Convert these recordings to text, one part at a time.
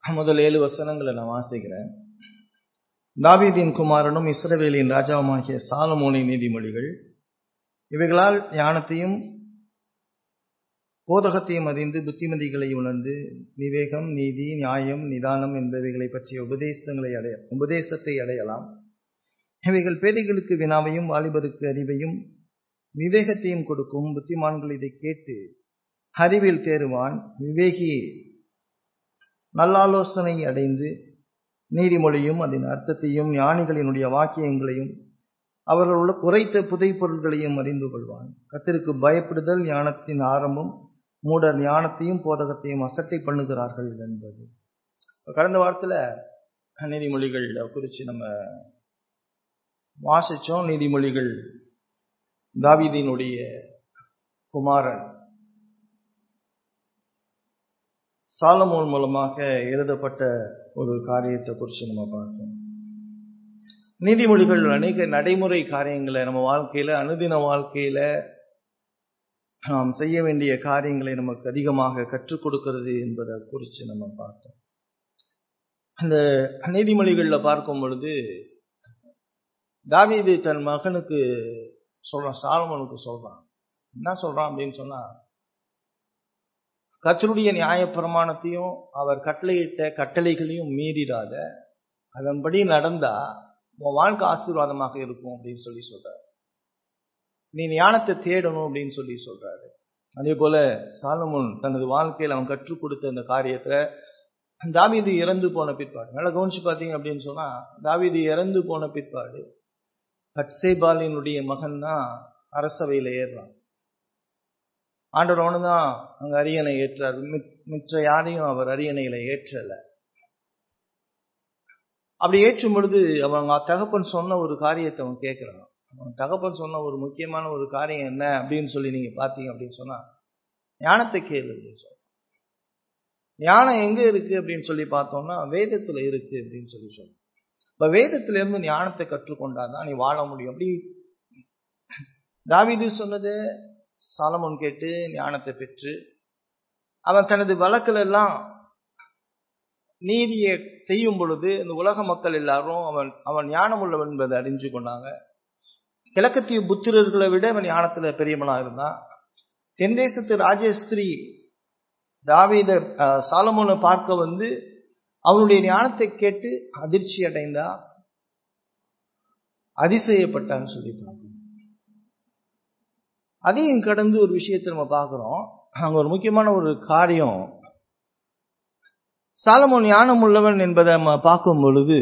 முதல் ஏழு வசனங்களை நான் வாசிக்கிறேன் தாவீதின் குமாரனும் இஸ்ரவேலின் ராஜாவுமாகிய சாலமோனின் நீதிமொழிகள் இவைகளால் ஞானத்தையும் போதகத்தையும் அறிந்து புத்திமதிகளை உணர்ந்து விவேகம் நீதி நியாயம் நிதானம் என்பவைகளை பற்றிய உபதேசங்களை அடைய உபதேசத்தை அடையலாம் இவைகள் பேதைகளுக்கு வினாவையும் வாலிபருக்கு அறிவையும் விவேகத்தையும் கொடுக்கும் புத்திமான்கள் இதை கேட்டு அறிவில் தேருவான் விவேகி நல்லாலோசனை அடைந்து நீதிமொழியும் அதன் அர்த்தத்தையும் ஞானிகளினுடைய வாக்கியங்களையும் அவர்கள் உரைத்த புதை பொருள்களையும் அறிந்து கொள்வான் கத்திற்கு பயப்படுதல் ஞானத்தின் ஆரம்பம் மூடர் ஞானத்தையும் போதகத்தையும் அசட்டை பண்ணுகிறார்கள் என்பது கடந்த வாரத்தில் நீதிமொழிகள் குறித்து நம்ம வாசிச்சோம் நீதிமொழிகள் தாவீதினுடைய குமாரன் சாலமோன் மூலமாக எழுதப்பட்ட ஒரு காரியத்தை குறித்து நம்ம பார்த்தோம் நீதிமொழிகள் அநேக நடைமுறை காரியங்களை நம்ம வாழ்க்கையில அனுதின வாழ்க்கையில நாம் செய்ய வேண்டிய காரியங்களை நமக்கு அதிகமாக கற்றுக் கொடுக்கிறது என்பதை குறித்து நம்ம பார்த்தோம் அந்த நீதிமொழிகள்ல பார்க்கும் பொழுது தாவீது தன் மகனுக்கு சொல்றான் சாலமனுக்கு சொல்றான் என்ன சொல்றான் அப்படின்னு சொன்னா கத்தருடைய நியாய பிரமாணத்தையும் அவர் கட்டளையிட்ட கட்டளைகளையும் மீறிடாத அதன்படி நடந்தா உன் வாழ்க்கை ஆசீர்வாதமாக இருக்கும் அப்படின்னு சொல்லி சொல்றாரு நீ ஞானத்தை தேடணும் அப்படின்னு சொல்லி சொல்றாரு அதே போல சாலமுன் தனது வாழ்க்கையில் அவன் கற்றுக் கொடுத்த அந்த காரியத்தை தாவீது இறந்து போன பிற்பாடு நல்லா கவனிச்சு பார்த்தீங்க அப்படின்னு சொன்னா தாவீது இறந்து போன பிற்பாடு கட்சேபாலினுடைய மகன் தான் அரசவையில் ஏறுறான் ஆண்டவர் அவனு தான் அங்க அரியணை ஏற்றார் மிற்ற யாரையும் அவர் அரியணையில ஏற்றல அப்படி ஏற்றும் பொழுது அவங்க தகப்பன் சொன்ன ஒரு காரியத்தை அவன் கேட்கிறான் அவன் தகப்பன் சொன்ன ஒரு முக்கியமான ஒரு காரியம் என்ன அப்படின்னு சொல்லி நீங்க பாத்தீங்க அப்படின்னு சொன்னா ஞானத்தை கேளு அப்படின்னு சொல்ல ஞானம் எங்க இருக்கு அப்படின்னு சொல்லி பார்த்தோம்னா வேதத்துல இருக்கு அப்படின்னு சொல்லி சொல்றோம் இப்ப வேதத்துல இருந்து ஞானத்தை கற்றுக்கொண்டாதான் நீ வாழ முடியும் அப்படி தாவிது சொன்னது சாலமோன் கேட்டு ஞானத்தை பெற்று அவன் தனது வழக்கில் எல்லாம் நீதியை செய்யும் பொழுது இந்த உலக மக்கள் எல்லாரும் அவன் அவன் ஞானம் உள்ளவன் என்பதை அறிஞ்சு கொண்டாங்க கிழக்கத்திய புத்திரர்களை விட அவன் ஞானத்துல பெரியவனா இருந்தான் தென் தேசத்து ராஜஸ்திரி தாவீத சாலமோனை பார்க்க வந்து அவனுடைய ஞானத்தை கேட்டு அதிர்ச்சி அடைந்தா அதிசயப்பட்டான்னு சொல்லி பார்க்கணும் அதையும் கடந்து ஒரு விஷயத்தை நம்ம பார்க்கிறோம் அங்க ஒரு முக்கியமான ஒரு காரியம் சாலமோன் ஞானம் உள்ளவன் என்பதை நம்ம பார்க்கும் பொழுது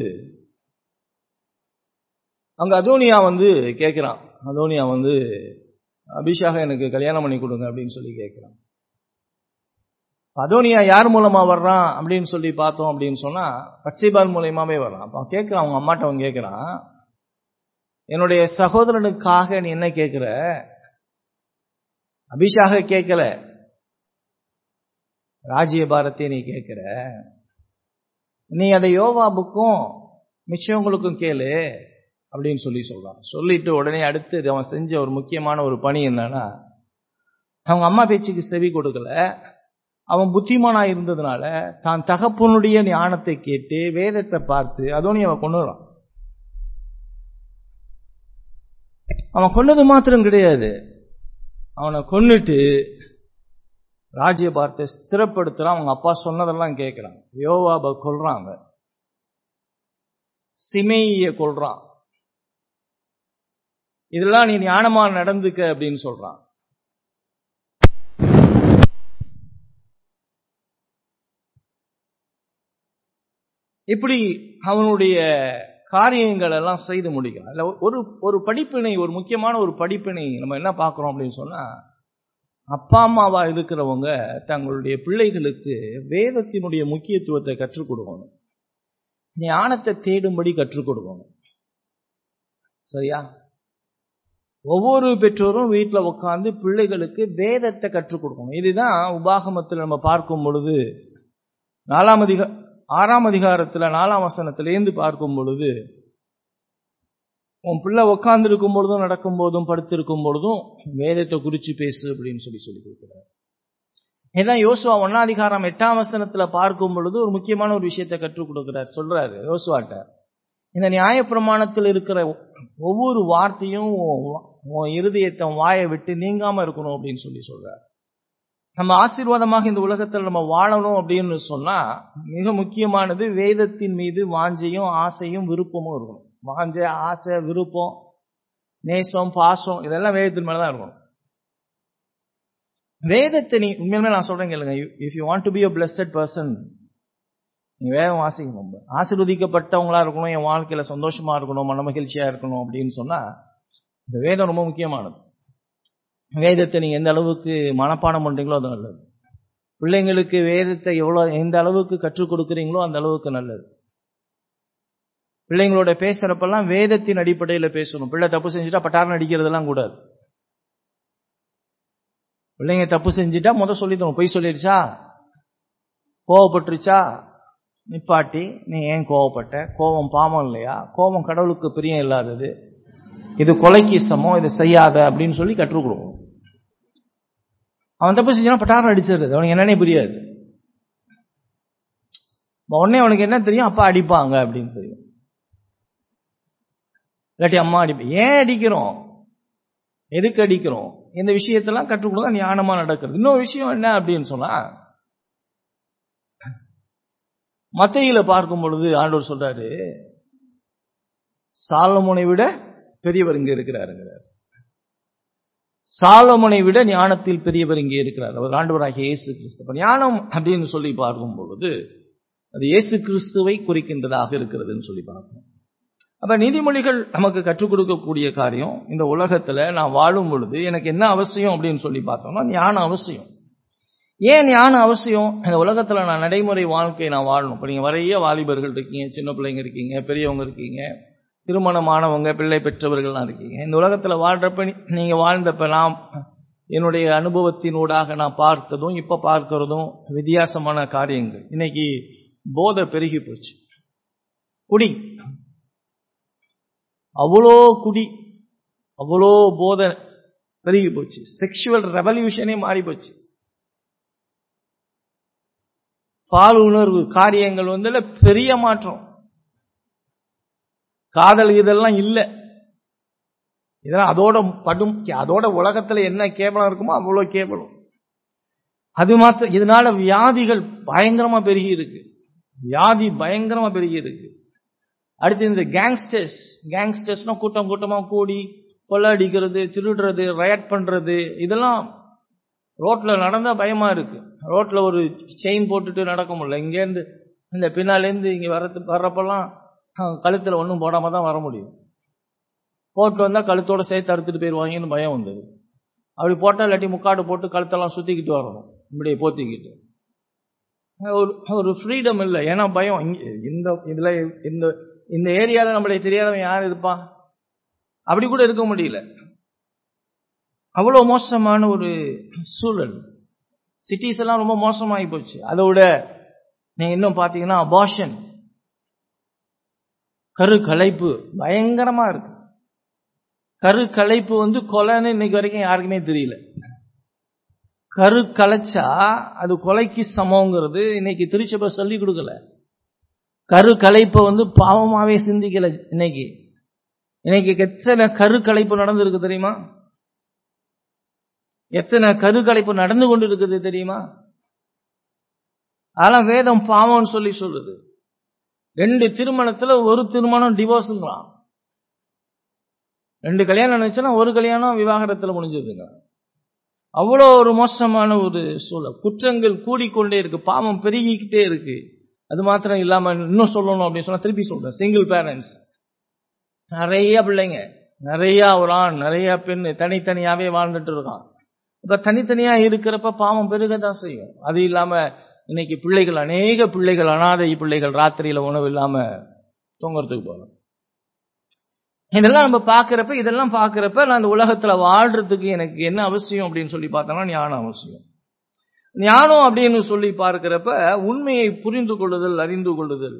அங்க அதோனியா வந்து கேட்கிறான் அதோனியா வந்து அபிஷாக எனக்கு கல்யாணம் பண்ணி கொடுங்க அப்படின்னு சொல்லி கேட்கிறான் அதோனியா யார் மூலமா வர்றான் அப்படின்னு சொல்லி பார்த்தோம் அப்படின்னு சொன்னா பச்சைபால் மூலியமாவே வர்றான் அப்ப கேட்கிறான் அவங்க அம்மாட்ட அவன் கேட்கிறான் என்னுடைய சகோதரனுக்காக நீ என்ன கேட்கிற அபிஷாக கேட்கல ராஜ்ய பாரத்தை நீ கேட்கிற நீ அதை யோவாபுக்கும் மிச்சவங்களுக்கும் கேளு அப்படின்னு சொல்லி சொல்றான் சொல்லிட்டு உடனே அடுத்து அவன் செஞ்ச ஒரு முக்கியமான ஒரு பணி என்னன்னா அவங்க அம்மா பேச்சுக்கு செவி கொடுக்கல அவன் புத்திமானா இருந்ததுனால தான் தகப்பனுடைய ஞானத்தை கேட்டு வேதத்தை பார்த்து அதோனி அவன் கொண்டு வரான் அவன் கொண்டது மாத்திரம் கிடையாது அவனை கொன்னுட்டு ராஜ்ய பார்த்தை ஸ்திரப்படுத்துறான் அவங்க அப்பா சொன்னதெல்லாம் கேட்கிறான் யோவாப கொல்றாங்க சிமைய கொல்றான் இதெல்லாம் நீ ஞானமா நடந்துக்க அப்படின்னு சொல்றான் இப்படி அவனுடைய காரியங்கள் எல்லாம் செய்து முடிக்கலாம் இல்ல ஒரு ஒரு படிப்பினை ஒரு முக்கியமான ஒரு படிப்பினை நம்ம என்ன பார்க்கிறோம் அப்படின்னு சொன்னா அப்பா அம்மாவா இருக்கிறவங்க தங்களுடைய பிள்ளைகளுக்கு வேதத்தினுடைய முக்கியத்துவத்தை கற்றுக் கொடுக்கணும் ஞானத்தை தேடும்படி கற்றுக் கொடுக்கணும் சரியா ஒவ்வொரு பெற்றோரும் வீட்டில் உட்காந்து பிள்ளைகளுக்கு வேதத்தை கற்றுக் கொடுக்கணும் இதுதான் உபாகமத்தில் நம்ம பார்க்கும் பொழுது நாலாம் அதிக ஆறாம் அதிகாரத்துல நாலாம் வசனத்திலேருந்து பார்க்கும் பொழுது உன் பிள்ளை உட்கார்ந்து இருக்கும் பொழுதும் நடக்கும் போதும் படுத்திருக்கும் பொழுதும் வேதத்தை குறிச்சு பேசு அப்படின்னு சொல்லி சொல்லி கொடுக்கிறார் இதான் யோசுவா ஒன்னாதிகாரம் எட்டாம் வசனத்துல பார்க்கும் பொழுது ஒரு முக்கியமான ஒரு விஷயத்தை கற்றுக் கொடுக்கிறார் சொல்றாரு யோசுவாட்ட இந்த நியாயப்பிரமாணத்தில் இருக்கிற ஒவ்வொரு வார்த்தையும் உன் இருதயத்தை வாயை விட்டு நீங்காம இருக்கணும் அப்படின்னு சொல்லி சொல்றாரு நம்ம ஆசீர்வாதமாக இந்த உலகத்தில் நம்ம வாழணும் அப்படின்னு சொன்னா மிக முக்கியமானது வேதத்தின் மீது வாஞ்சையும் ஆசையும் விருப்பமும் இருக்கணும் வாஞ்சை ஆசை விருப்பம் நேசம் பாசம் இதெல்லாம் வேதத்தின் மேலதான் இருக்கணும் வேதத்தை நீ உண்மையுமே நான் சொல்றேன் கேளுங்க if you want to be a blessed person நீ வேதம் வாசிக்கணும் ஆசீர்வதிக்கப்பட்டவங்களா இருக்கணும் என் வாழ்க்கையில சந்தோஷமா இருக்கணும் மன மகிழ்ச்சியா இருக்கணும் அப்படின்னு சொன்னா இந்த வேதம் ரொம்ப முக்கியமானது வேதத்தை நீங்க எந்த அளவுக்கு மனப்பாடம் பண்றீங்களோ அது நல்லது பிள்ளைங்களுக்கு வேதத்தை எவ்வளவு எந்த அளவுக்கு கற்றுக் கொடுக்குறீங்களோ அந்த அளவுக்கு நல்லது பிள்ளைங்களோட பேசுறப்பெல்லாம் வேதத்தின் அடிப்படையில பேசணும் பிள்ளை தப்பு செஞ்சுட்டா பட்டாரம் அடிக்கிறதெல்லாம் கூடாது பிள்ளைங்க தப்பு செஞ்சுட்டா முத சொல்லி தரணும் பொய் சொல்லிடுச்சா கோவப்பட்டுருச்சா நிப்பாட்டி நீ ஏன் கோவப்பட்ட கோபம் பாவம் இல்லையா கோபம் கடவுளுக்கு பிரியம் இல்லாதது இது கொலைக்கு சமம் இதை செய்யாத அப்படின்னு சொல்லி கற்றுக் கொடுக்கணும் அவன் தப்பு செஞ்சான் பட்டாரம் அடிச்சிருது அவனுக்கு என்னன்னே புரியாது உடனே அவனுக்கு என்ன தெரியும் அப்பா அடிப்பாங்க அப்படின்னு தெரியும் இல்லாட்டி அம்மா அடிப்பேன் ஏன் அடிக்கிறோம் எதுக்கு அடிக்கிறோம் இந்த விஷயத்தெல்லாம் கற்றுக் கொடுத்தா ஞானமா நடக்கிறது இன்னொரு விஷயம் என்ன அப்படின்னு சொன்னா மத்தையில பார்க்கும் பொழுது ஆண்டவர் சொல்றாரு சாலமோனை விட பெரியவர் இங்க இருக்கிறாருங்கிறார் சாலமோனை விட ஞானத்தில் பெரியவர் இங்கே இருக்கிறார் அவர் ஆண்டவராகிய இயேசு கிறிஸ்து ஞானம் அப்படின்னு சொல்லி பார்க்கும் பொழுது அது இயேசு கிறிஸ்துவை குறிக்கின்றதாக இருக்கிறதுன்னு சொல்லி பார்க்கணும் அப்ப நீதிமொழிகள் நமக்கு கற்றுக் கொடுக்கக்கூடிய காரியம் இந்த உலகத்துல நான் வாழும் பொழுது எனக்கு என்ன அவசியம் அப்படின்னு சொல்லி பார்த்தோம்னா ஞானம் அவசியம் ஏன் ஞானம் அவசியம் இந்த உலகத்துல நான் நடைமுறை வாழ்க்கை நான் வாழணும் இப்போ நீங்க நிறைய வாலிபர்கள் இருக்கீங்க சின்ன பிள்ளைங்க இருக்கீங்க பெரியவங்க இருக்கீங்க திருமணமானவங்க பிள்ளை பெற்றவர்கள்லாம் இருக்கீங்க இந்த உலகத்துல வாழ்றப்ப நீங்க வாழ்ந்தப்ப நான் என்னுடைய அனுபவத்தினூடாக நான் பார்த்ததும் இப்ப பார்க்கிறதும் வித்தியாசமான காரியங்கள் இன்னைக்கு போதை பெருகி போச்சு குடி அவ்வளோ குடி அவ்வளோ போதை பெருகி போச்சு செக்ஷுவல் ரெவல்யூஷனே மாறி போச்சு பால் உணர்வு காரியங்கள் வந்து பெரிய மாற்றம் காதல் இதெல்லாம் இல்லை இதெல்லாம் அதோட படும் அதோட உலகத்துல என்ன கேவலம் இருக்குமோ அவ்வளோ கேவலம் அது மாத்திரம் இதனால வியாதிகள் பயங்கரமா பெருகி இருக்கு வியாதி பயங்கரமா பெருகி இருக்கு அடுத்து இந்த கேங்ஸ்டர்ஸ் கேங்ஸ்டர்ஸ்னா கூட்டம் கூட்டமா கூடி கொள்ளடிக்கிறது திருடுறது ரயட் பண்றது இதெல்லாம் ரோட்ல நடந்தா பயமா இருக்கு ரோட்ல ஒரு செயின் போட்டுட்டு நடக்க முடியல இங்கேருந்து இந்த பின்னாலேருந்து இங்க வரது வர்றப்பெல்லாம் கழுத்துல ஒன்றும் போடாம தான் வர முடியும் போட்டு வந்தா கழுத்தோட சேர்த்து அறுத்துட்டு போயிடுவாங்கன்னு பயம் வந்தது அப்படி போட்டா இல்லாட்டி முக்காடு போட்டு கழுத்தெல்லாம் சுத்திக்கிட்டு வரணும் இப்படியே போத்திக்கிட்டு ஒரு ஒரு ஃப்ரீடம் இல்லை ஏன்னா பயம் இந்த இதுல இந்த இந்த ஏரியாவில் நம்மளை தெரியாதவன் யார் இருப்பான் அப்படி கூட இருக்க முடியல அவ்வளோ மோசமான ஒரு சூழல் சிட்டிஸ் எல்லாம் ரொம்ப மோசமாகி போச்சு அதோட நீங்க இன்னும் பார்த்தீங்கன்னா அபாஷன் கரு கலைப்பு பயங்கரமா இருக்கு கரு கலைப்பு வந்து கொலைன்னு இன்னைக்கு வரைக்கும் யாருக்குமே தெரியல கரு கலைச்சா அது கொலைக்கு சமங்கிறது இன்னைக்கு திருச்சபை சொல்லி கொடுக்கல கரு கலைப்பை வந்து பாவமாவே சிந்திக்கல இன்னைக்கு இன்னைக்கு எத்தனை கரு கலைப்பு நடந்திருக்கு தெரியுமா எத்தனை கரு கலைப்பு நடந்து கொண்டு இருக்குது தெரியுமா அதெல்லாம் வேதம் பாவம்னு சொல்லி சொல்லுது ரெண்டு திருமணத்துல ஒரு திருமணம் டிவோர்ஸுங்களாம் ரெண்டு கல்யாணம் நினைச்சுன்னா ஒரு கல்யாணம் விவாகரத்துல முடிஞ்சதுங்க அவ்வளோ ஒரு மோசமான ஒரு சூழல் குற்றங்கள் கூடிக்கொண்டே இருக்கு பாவம் பெருகிக்கிட்டே இருக்கு அது மாத்திரம் இல்லாம இன்னும் சொல்லணும் அப்படின்னு சொன்னா திருப்பி சொல்றேன் சிங்கிள் பேரண்ட்ஸ் நிறைய பிள்ளைங்க நிறைய ஒரு ஆண் நிறைய பெண் தனித்தனியாவே வாழ்ந்துட்டு இருக்கான் இப்ப தனித்தனியா இருக்கிறப்ப பாவம் பெருகதான் செய்யும் அது இல்லாம இன்னைக்கு பிள்ளைகள் அநேக பிள்ளைகள் அனாதை பிள்ளைகள் ராத்திரியில உணவு இல்லாம தூங்குறதுக்கு போறோம் இதெல்லாம் நம்ம பாக்குறப்ப இதெல்லாம் பாக்குறப்ப நான் இந்த உலகத்துல வாழ்றதுக்கு எனக்கு என்ன அவசியம் அப்படின்னு சொல்லி பார்த்தோம்னா ஞானம் அவசியம் ஞானம் அப்படின்னு சொல்லி பார்க்கிறப்ப உண்மையை புரிந்து கொள்ளுதல் அறிந்து கொள்ளுதல்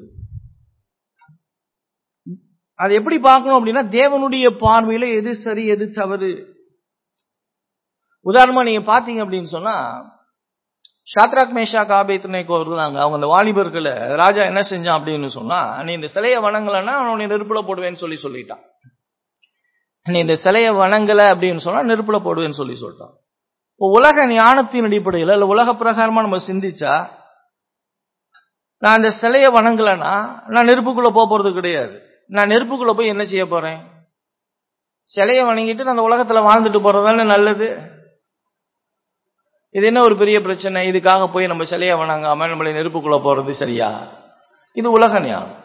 அது எப்படி பார்க்கணும் அப்படின்னா தேவனுடைய பார்வையில எது சரி எது தவறு உதாரணமா நீங்க பாத்தீங்க அப்படின்னு சொன்னா ஷாத்ராக் மேஷா காபேத்னேக்கு வருதாங்க அவங்க அந்த வாலிபர்களை ராஜா என்ன செஞ்சான் அப்படின்னு சொன்னா நீ இந்த சிலையை வணங்கலன்னா அவனுடைய நெருப்புல போடுவேன்னு சொல்லி சொல்லிட்டான் நீ இந்த சிலையை வணங்கல அப்படின்னு சொன்னா நெருப்புல போடுவேன்னு சொல்லி சொல்லிட்டான் இப்போ உலக ஞானத்தின் அடிப்படையில் இல்ல உலக பிரகாரமா நம்ம சிந்திச்சா நான் அந்த சிலையை வணங்கலன்னா நான் நெருப்புக்குள்ள போக போறது கிடையாது நான் நெருப்புக்குள்ள போய் என்ன செய்ய போறேன் சிலையை வணங்கிட்டு நான் அந்த உலகத்துல வாழ்ந்துட்டு போறதுதானே நல்லது இது என்ன ஒரு பெரிய பிரச்சனை இதுக்காக போய் நம்ம சிலையை வணங்காம நம்மளை நெருப்புக்குள்ள போறது சரியா இது உலக ஞானம்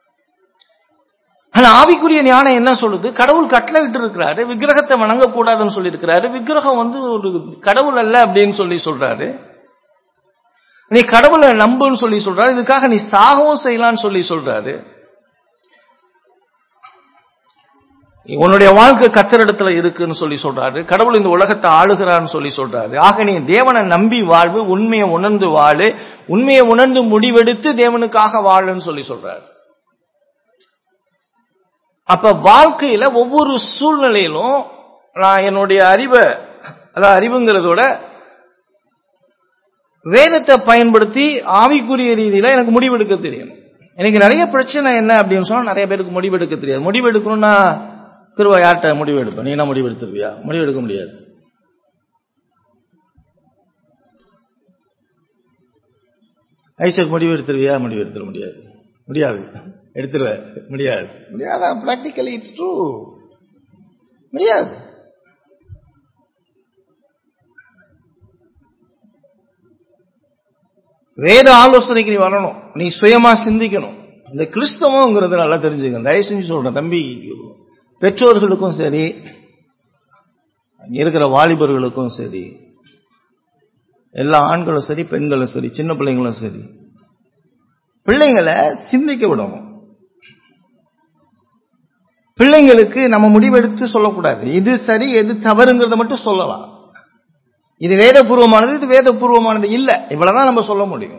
ஆனா ஆவிக்குரிய ஞானம் என்ன சொல்லுது கடவுள் கட்டளை விட்டு இருக்கிறாரு விக்கிரகத்தை வணங்கக்கூடாதுன்னு சொல்லி இருக்கிறாரு விக்கிரகம் வந்து ஒரு கடவுள் அல்ல அப்படின்னு சொல்லி சொல்றாரு நீ கடவுளை நம்புன்னு சொல்லி சொல்றாரு இதுக்காக நீ சாகவும் செய்யலாம்னு சொல்லி சொல்றாரு உன்னுடைய வாழ்க்கை கத்தரிடத்துல இருக்குன்னு சொல்லி சொல்றாரு கடவுள் இந்த உலகத்தை ஆளுகிறான்னு சொல்லி சொல்றாரு ஆக நீ தேவனை நம்பி வாழ்வு உண்மையை உணர்ந்து வாழு உண்மையை உணர்ந்து முடிவெடுத்து தேவனுக்காக வாழுன்னு சொல்லி சொல்றாரு அப்ப வாழ்க்கையில ஒவ்வொரு சூழ்நிலையிலும் நான் என்னுடைய அறிவை அதாவது அறிவுங்கிறதோட வேதத்தை பயன்படுத்தி ஆவிக்குரிய ரீதியில எனக்கு முடிவெடுக்க தெரியும் எனக்கு நிறைய பிரச்சனை என்ன அப்படின்னு சொன்னா நிறைய பேருக்கு முடிவெடுக்க தெரியாது முடிவெடுக்கணும்னா கிருவா யார்கிட்ட முடிவு எடுப்பேன் நீ என்ன முடிவு எடுத்துருவியா முடிவு எடுக்க முடியாது ஐசக் முடிவு எடுத்துருவியா முடிவு எடுத்துட முடியாது முடியாது எடுத்துருவ முடியாது முடியாதா பிராக்டிக்கலி இட்ஸ் ட்ரூ முடியாது வேத ஆலோசனைக்கு நீ வரணும் நீ சுயமா சிந்திக்கணும் இந்த கிறிஸ்தவங்கிறது நல்லா தெரிஞ்சுங்க தயவு செஞ்சு சொல்றேன் தம்பி பெற்றோர்களுக்கும் சரி இருக்கிற வாலிபர்களுக்கும் சரி எல்லா ஆண்களும் சரி பெண்களும் சரி சின்ன பிள்ளைங்களும் சரி பிள்ளைங்களை சிந்திக்க விடணும் பிள்ளைங்களுக்கு நம்ம முடிவெடுத்து சொல்லக்கூடாது இது சரி எது தவறுங்கிறத மட்டும் சொல்லலாம் இது வேதபூர்வமானது இது வேதபூர்வமானது இல்ல இவ்வளவுதான் நம்ம சொல்ல முடியும்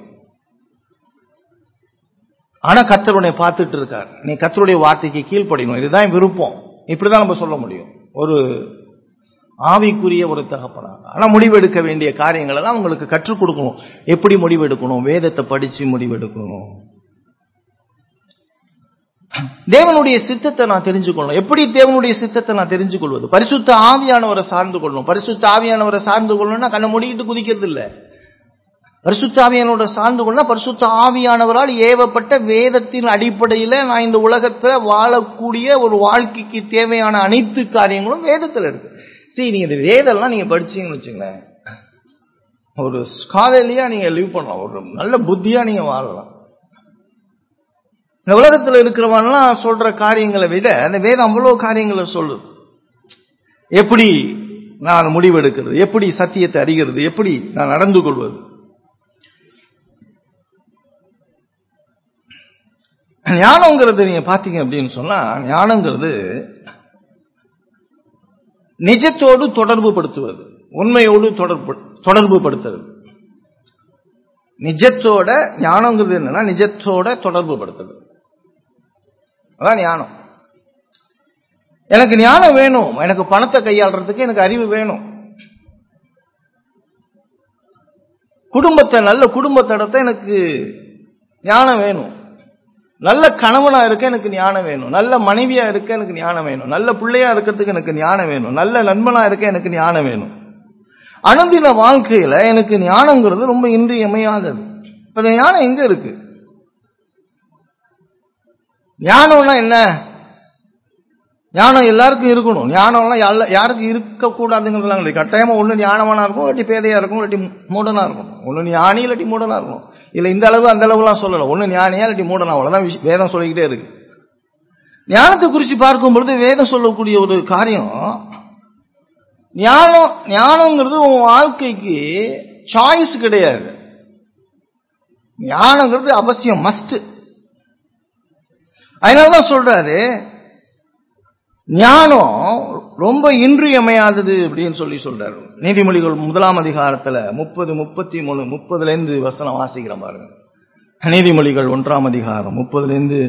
ஆனா கத்தருடைய பார்த்துட்டு இருக்கார் நீ கத்தருடைய வார்த்தைக்கு கீழ்ப்படியணும் இதுதான் விருப்பம் இப்படிதான் நம்ம சொல்ல முடியும் ஒரு ஆவிக்குரிய ஒரு தகப்பனா ஆனா முடிவெடுக்க வேண்டிய காரியங்களை தான் உங்களுக்கு கற்றுக் கொடுக்கணும் எப்படி முடிவெடுக்கணும் வேதத்தை படிச்சு முடிவெடுக்கணும் தேவனுடைய சித்தத்தை நான் தெரிஞ்சுக்கொள்ளணும் எப்படி தேவனுடைய சித்தத்தை நான் தெரிஞ்சு கொள்வது பரிசுத்த ஆவியானவரை சார்ந்து கொள்ளணும் பரிசுத்த ஆவியானவரை சார்ந்து கொள்ளணும்னா கண்ணை முடிக்கிட்டு குதிக்கிறது இல்ல பரிசுத்த ஆவியானவரை சார்ந்து கொள்ளணும் பரிசுத்த ஆவியானவரால் ஏவப்பட்ட வேதத்தின் அடிப்படையில நான் இந்த உலகத்துல வாழக்கூடிய ஒரு வாழ்க்கைக்கு தேவையான அனைத்து காரியங்களும் வேதத்துல இருக்கு சரி நீங்க இந்த வேதம்லாம் நீங்க படிச்சீங்கன்னு வச்சுங்களேன் ஒரு ஸ்காலர்லியா நீங்க லிவ் பண்ணலாம் ஒரு நல்ல புத்தியா நீங்க வாழலாம் இந்த உலகத்தில் இருக்கிறவன்லாம் சொல்ற காரியங்களை விட அந்த வேதம் அவ்வளவு காரியங்களை சொல்லுது எப்படி நான் முடிவெடுக்கிறது எப்படி சத்தியத்தை அறிகிறது எப்படி நான் நடந்து கொள்வது ஞானங்கிறது நீங்க பாத்தீங்க அப்படின்னு சொன்னா ஞானங்கிறது நிஜத்தோடு தொடர்பு படுத்துவது உண்மையோடு தொடர்பு தொடர்பு படுத்துறது நிஜத்தோட ஞானங்கிறது என்னன்னா நிஜத்தோட தொடர்பு படுத்துறது அதான் ஞானம் எனக்கு ஞானம் வேணும் எனக்கு பணத்தை கையாளுறதுக்கு எனக்கு அறிவு வேணும் குடும்பத்தை நல்ல குடும்பத்தடத்தை எனக்கு ஞானம் வேணும் நல்ல கணவனா இருக்க எனக்கு ஞானம் வேணும் நல்ல மனைவியா இருக்க எனக்கு ஞானம் வேணும் நல்ல பிள்ளையா இருக்கிறதுக்கு எனக்கு ஞானம் வேணும் நல்ல நண்பனா இருக்க எனக்கு ஞானம் வேணும் அனுதின வாழ்க்கையில எனக்கு ஞானங்கிறது ரொம்ப இன்றியமையாதது இப்ப இந்த ஞானம் எங்க இருக்கு ஞானம்னா என்ன ஞானம் எல்லாருக்கும் இருக்கணும் ஞானம்லாம் யாருக்கு இருக்கக்கூடாதுங்கிறதுலாம் கிடையாது கட்டாயமா ஒண்ணு ஞானமானா இருக்கும் இல்லாட்டி பேதையா இருக்கும் இல்லாட்டி மூடனா இருக்கும் ஒண்ணு ஞானி இல்லாட்டி மூடனா இருக்கும் இல்ல இந்த அளவு அந்த அளவுலாம் சொல்லல ஒண்ணு ஞானியா இல்லாட்டி மூடனா அவ்வளவுதான் வேதம் சொல்லிக்கிட்டே இருக்கு ஞானத்தை குறித்து பார்க்கும் பொழுது வேதம் சொல்லக்கூடிய ஒரு காரியம் ஞானம் ஞானங்கிறது உன் வாழ்க்கைக்கு சாய்ஸ் கிடையாது ஞானங்கிறது அவசியம் மஸ்ட் அதனாலதான் சொல்றாரு ஞானம் ரொம்ப இன்றியமையாதது அப்படின்னு சொல்லி சொல்றாரு நீதிமொழிகள் முதலாம் அதிகாரத்துல முப்பது முப்பத்தி மூணு முப்பதுல இருந்து வசனம் வாசிக்கிற பாருங்க நீதிமொழிகள் ஒன்றாம் அதிகாரம் முப்பதுல இருந்து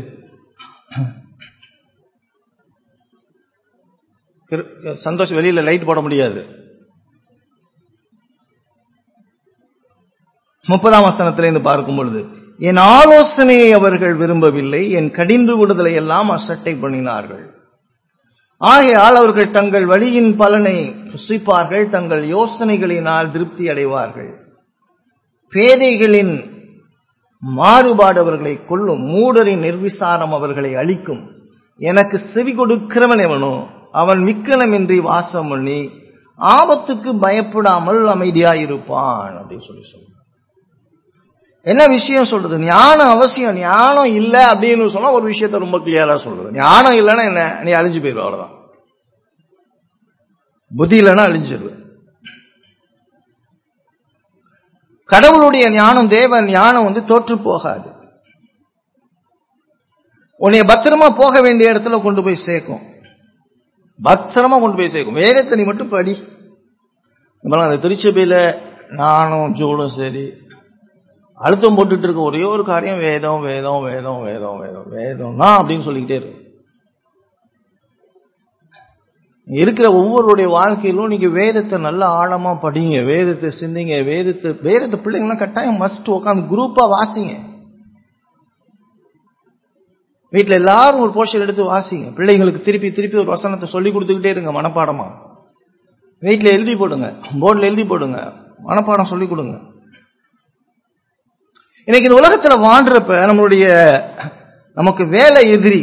சந்தோஷ் வெளியில லைட் போட முடியாது முப்பதாம் வசனத்திலிருந்து பார்க்கும் பொழுது என் ஆலோசனையை அவர்கள் விரும்பவில்லை என் கடிந்து விடுதலை எல்லாம் அசட்டை பண்ணினார்கள் ஆகையால் அவர்கள் தங்கள் வழியின் பலனை புசிப்பார்கள் தங்கள் யோசனைகளினால் திருப்தி அடைவார்கள் பேதைகளின் மாறுபாடு அவர்களை கொல்லும் மூடரின் நிர்விசாரம் அவர்களை அழிக்கும் எனக்கு செவி கொடுக்கிறவன் எவனோ அவன் மிக்கனமின்றி வாசம் பண்ணி ஆபத்துக்கு பயப்படாமல் அமைதியாயிருப்பான் அப்படின்னு சொல்லி சொல்லுவான் என்ன விஷயம் சொல்றது ஞானம் அவசியம் ஞானம் இல்ல அப்படின்னு சொன்னா ஒரு விஷயத்த ரொம்ப கிளியரா சொல்றது ஞானம் இல்லைன்னா என்ன நீ அழிஞ்சு போயிடுவ அவ்வளவுதான் புத்தி இல்லைன்னா அழிஞ்சிருவ கடவுளுடைய ஞானம் தேவ ஞானம் வந்து தோற்று போகாது உன்னைய பத்திரமா போக வேண்டிய இடத்துல கொண்டு போய் சேர்க்கும் பத்திரமா கொண்டு போய் சேர்க்கும் வேதத்தை நீ மட்டும் படி அந்த திருச்சபையில நானும் ஜோலும் சரி அழுத்தம் போட்டுட்டு இருக்க ஒரே ஒரு காரியம் வேதம் வேதம் வேதம் வேதம் வேதம் வேதம்னா அப்படின்னு சொல்லிக்கிட்டே இருக்கும் இருக்கிற ஒவ்வொருடைய வாழ்க்கையிலும் நீங்க வேதத்தை நல்ல ஆழமா படிங்க வேதத்தை சிந்திங்க வேதத்தை வேதத்தை பிள்ளைங்களாம் கட்டாயம் மஸ்ட் உட்காந்து குரூப்பா வாசிங்க வீட்டில் எல்லாரும் ஒரு போர்ஷன் எடுத்து வாசிங்க பிள்ளைங்களுக்கு திருப்பி திருப்பி ஒரு வசனத்தை சொல்லி கொடுத்துக்கிட்டே இருங்க மனப்பாடமா வீட்டில் எழுதி போடுங்க போர்டில் எழுதி போடுங்க மனப்பாடம் சொல்லி கொடுங்க இன்னைக்கு இந்த உலகத்துல வாழ்றப்ப நம்மளுடைய நமக்கு வேலை எதிரி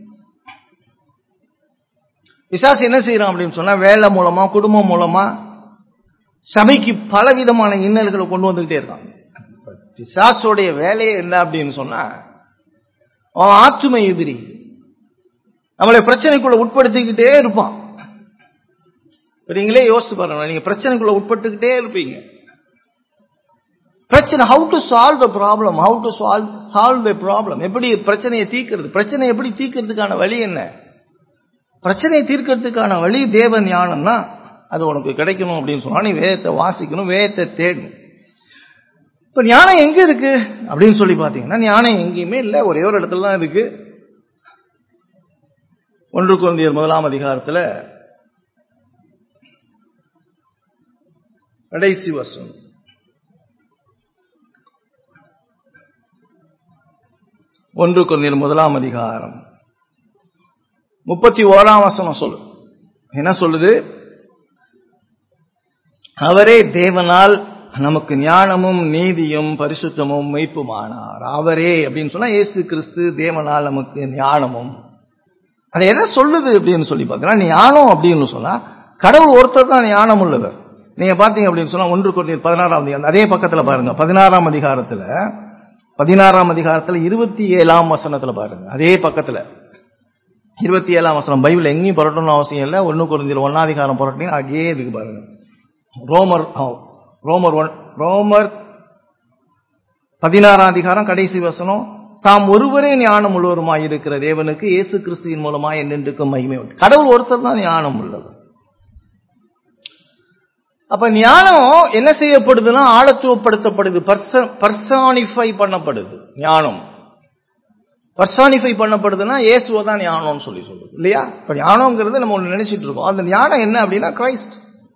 பிசாசு என்ன செய்யறான் அப்படின்னு சொன்னா வேலை மூலமா குடும்பம் மூலமா சபைக்கு பல விதமான இன்னல்களை கொண்டு வந்துகிட்டே இருக்கான் பிசாசோடைய வேலையே என்ன அப்படின்னு சொன்னா அவன் ஆத்துமை எதிரி நம்மளை பிரச்சனைக்குள்ள உட்படுத்திக்கிட்டே இருப்பான் நீங்களே யோசிச்சு பாருங்க நீங்க பிரச்சனைக்குள்ள உட்பட்டுக்கிட்டே இருப்பீங்க பிரச்சனை how to solve the problem how to solve solve the problem எப்படி பிரச்சனையை தீர்க்கிறது பிரச்சனை எப்படி தீர்க்கிறதுக்கான வழி என்ன பிரச்சனையை தீர்க்கிறதுக்கான வழி தேவ ஞானம்னா அது உனக்கு கிடைக்கணும் அப்படின்னு சொன்னா நீ வேதத்தை வாசிக்கணும் வேதத்தை தேடணும் இப்ப ஞானம் எங்க இருக்கு அப்படின்னு சொல்லி பாத்தீங்கன்னா ஞானம் எங்கேயுமே இல்லை ஒரே ஒரு இடத்துல தான் இருக்கு ஒன்று குழந்தையர் முதலாம் அதிகாரத்தில் கடைசி வசனம் ஒன்று குழந்தையர் முதலாம் அதிகாரம் முப்பத்தி ஓராம் வசனம் சொல்லு என்ன சொல்லுது அவரே தேவனால் நமக்கு ஞானமும் நீதியும் பரிசுத்தமும் மெய்ப்புமானார் அவரே அப்படின்னு சொன்னா இயேசு கிறிஸ்து தேவனால் நமக்கு ஞானமும் அது என்ன சொல்லுது அப்படின்னு சொல்லி பார்த்தீங்கன்னா ஞானம் அப்படின்னு சொன்னா கடவுள் ஒருத்தர் தான் ஞானம் உள்ளவர் நீங்க பாத்தீங்க அப்படின்னு சொன்னா ஒன்று கொண்டு பதினாறாம் அதிகாரம் அதே பக்கத்துல பாருங்க பதினாறாம் அதிகாரத்துல பதினாறாம் அதிகாரத்துல இருபத்தி ஏழாம் வசனத்துல பாருங்க அதே பக்கத்துல இருபத்தி ஏழாம் வசனம் பைபிள் எங்கேயும் புரட்டணும்னு அவசியம் இல்லை ஒன்று குறைஞ்சில் ஒன்னாதிகாரம் புரட்டினீங்க அங்கேயே இருக்கு பாருங்க ரோமர் ரோமர் ஒன் ரோமர் பதினாறாம் அதிகாரம் கடைசி வசனம் தாம் ஒருவரே ஞானம் உள்ளவருமாய் இருக்கிற தேவனுக்கு இயேசு கிறிஸ்துவின் மூலமா என்னென்றுக்கும் மகிமை உண்டு கடவுள் ஒருத்தர் தான் ஞானம் உள்ளது அப்ப ஞானம் என்ன செய்யப்படுதுன்னா ஆழத்துவப்படுத்தப்படுது பர்சானிஃபை பண்ணப்படுது ஞானம் பர்சானிஃபை பண்ணப்படுதுன்னா இயேசுவை தான் ஞானம்னு சொல்லி சொல்லுது இல்லையா இப்ப ஞானம்ங்கிறது நம்ம ஒன்று நினைச்சிட்டு இருக்கோம் அந்த ஞானம் என்ன அப்படின்னா கிரைஸ்ட்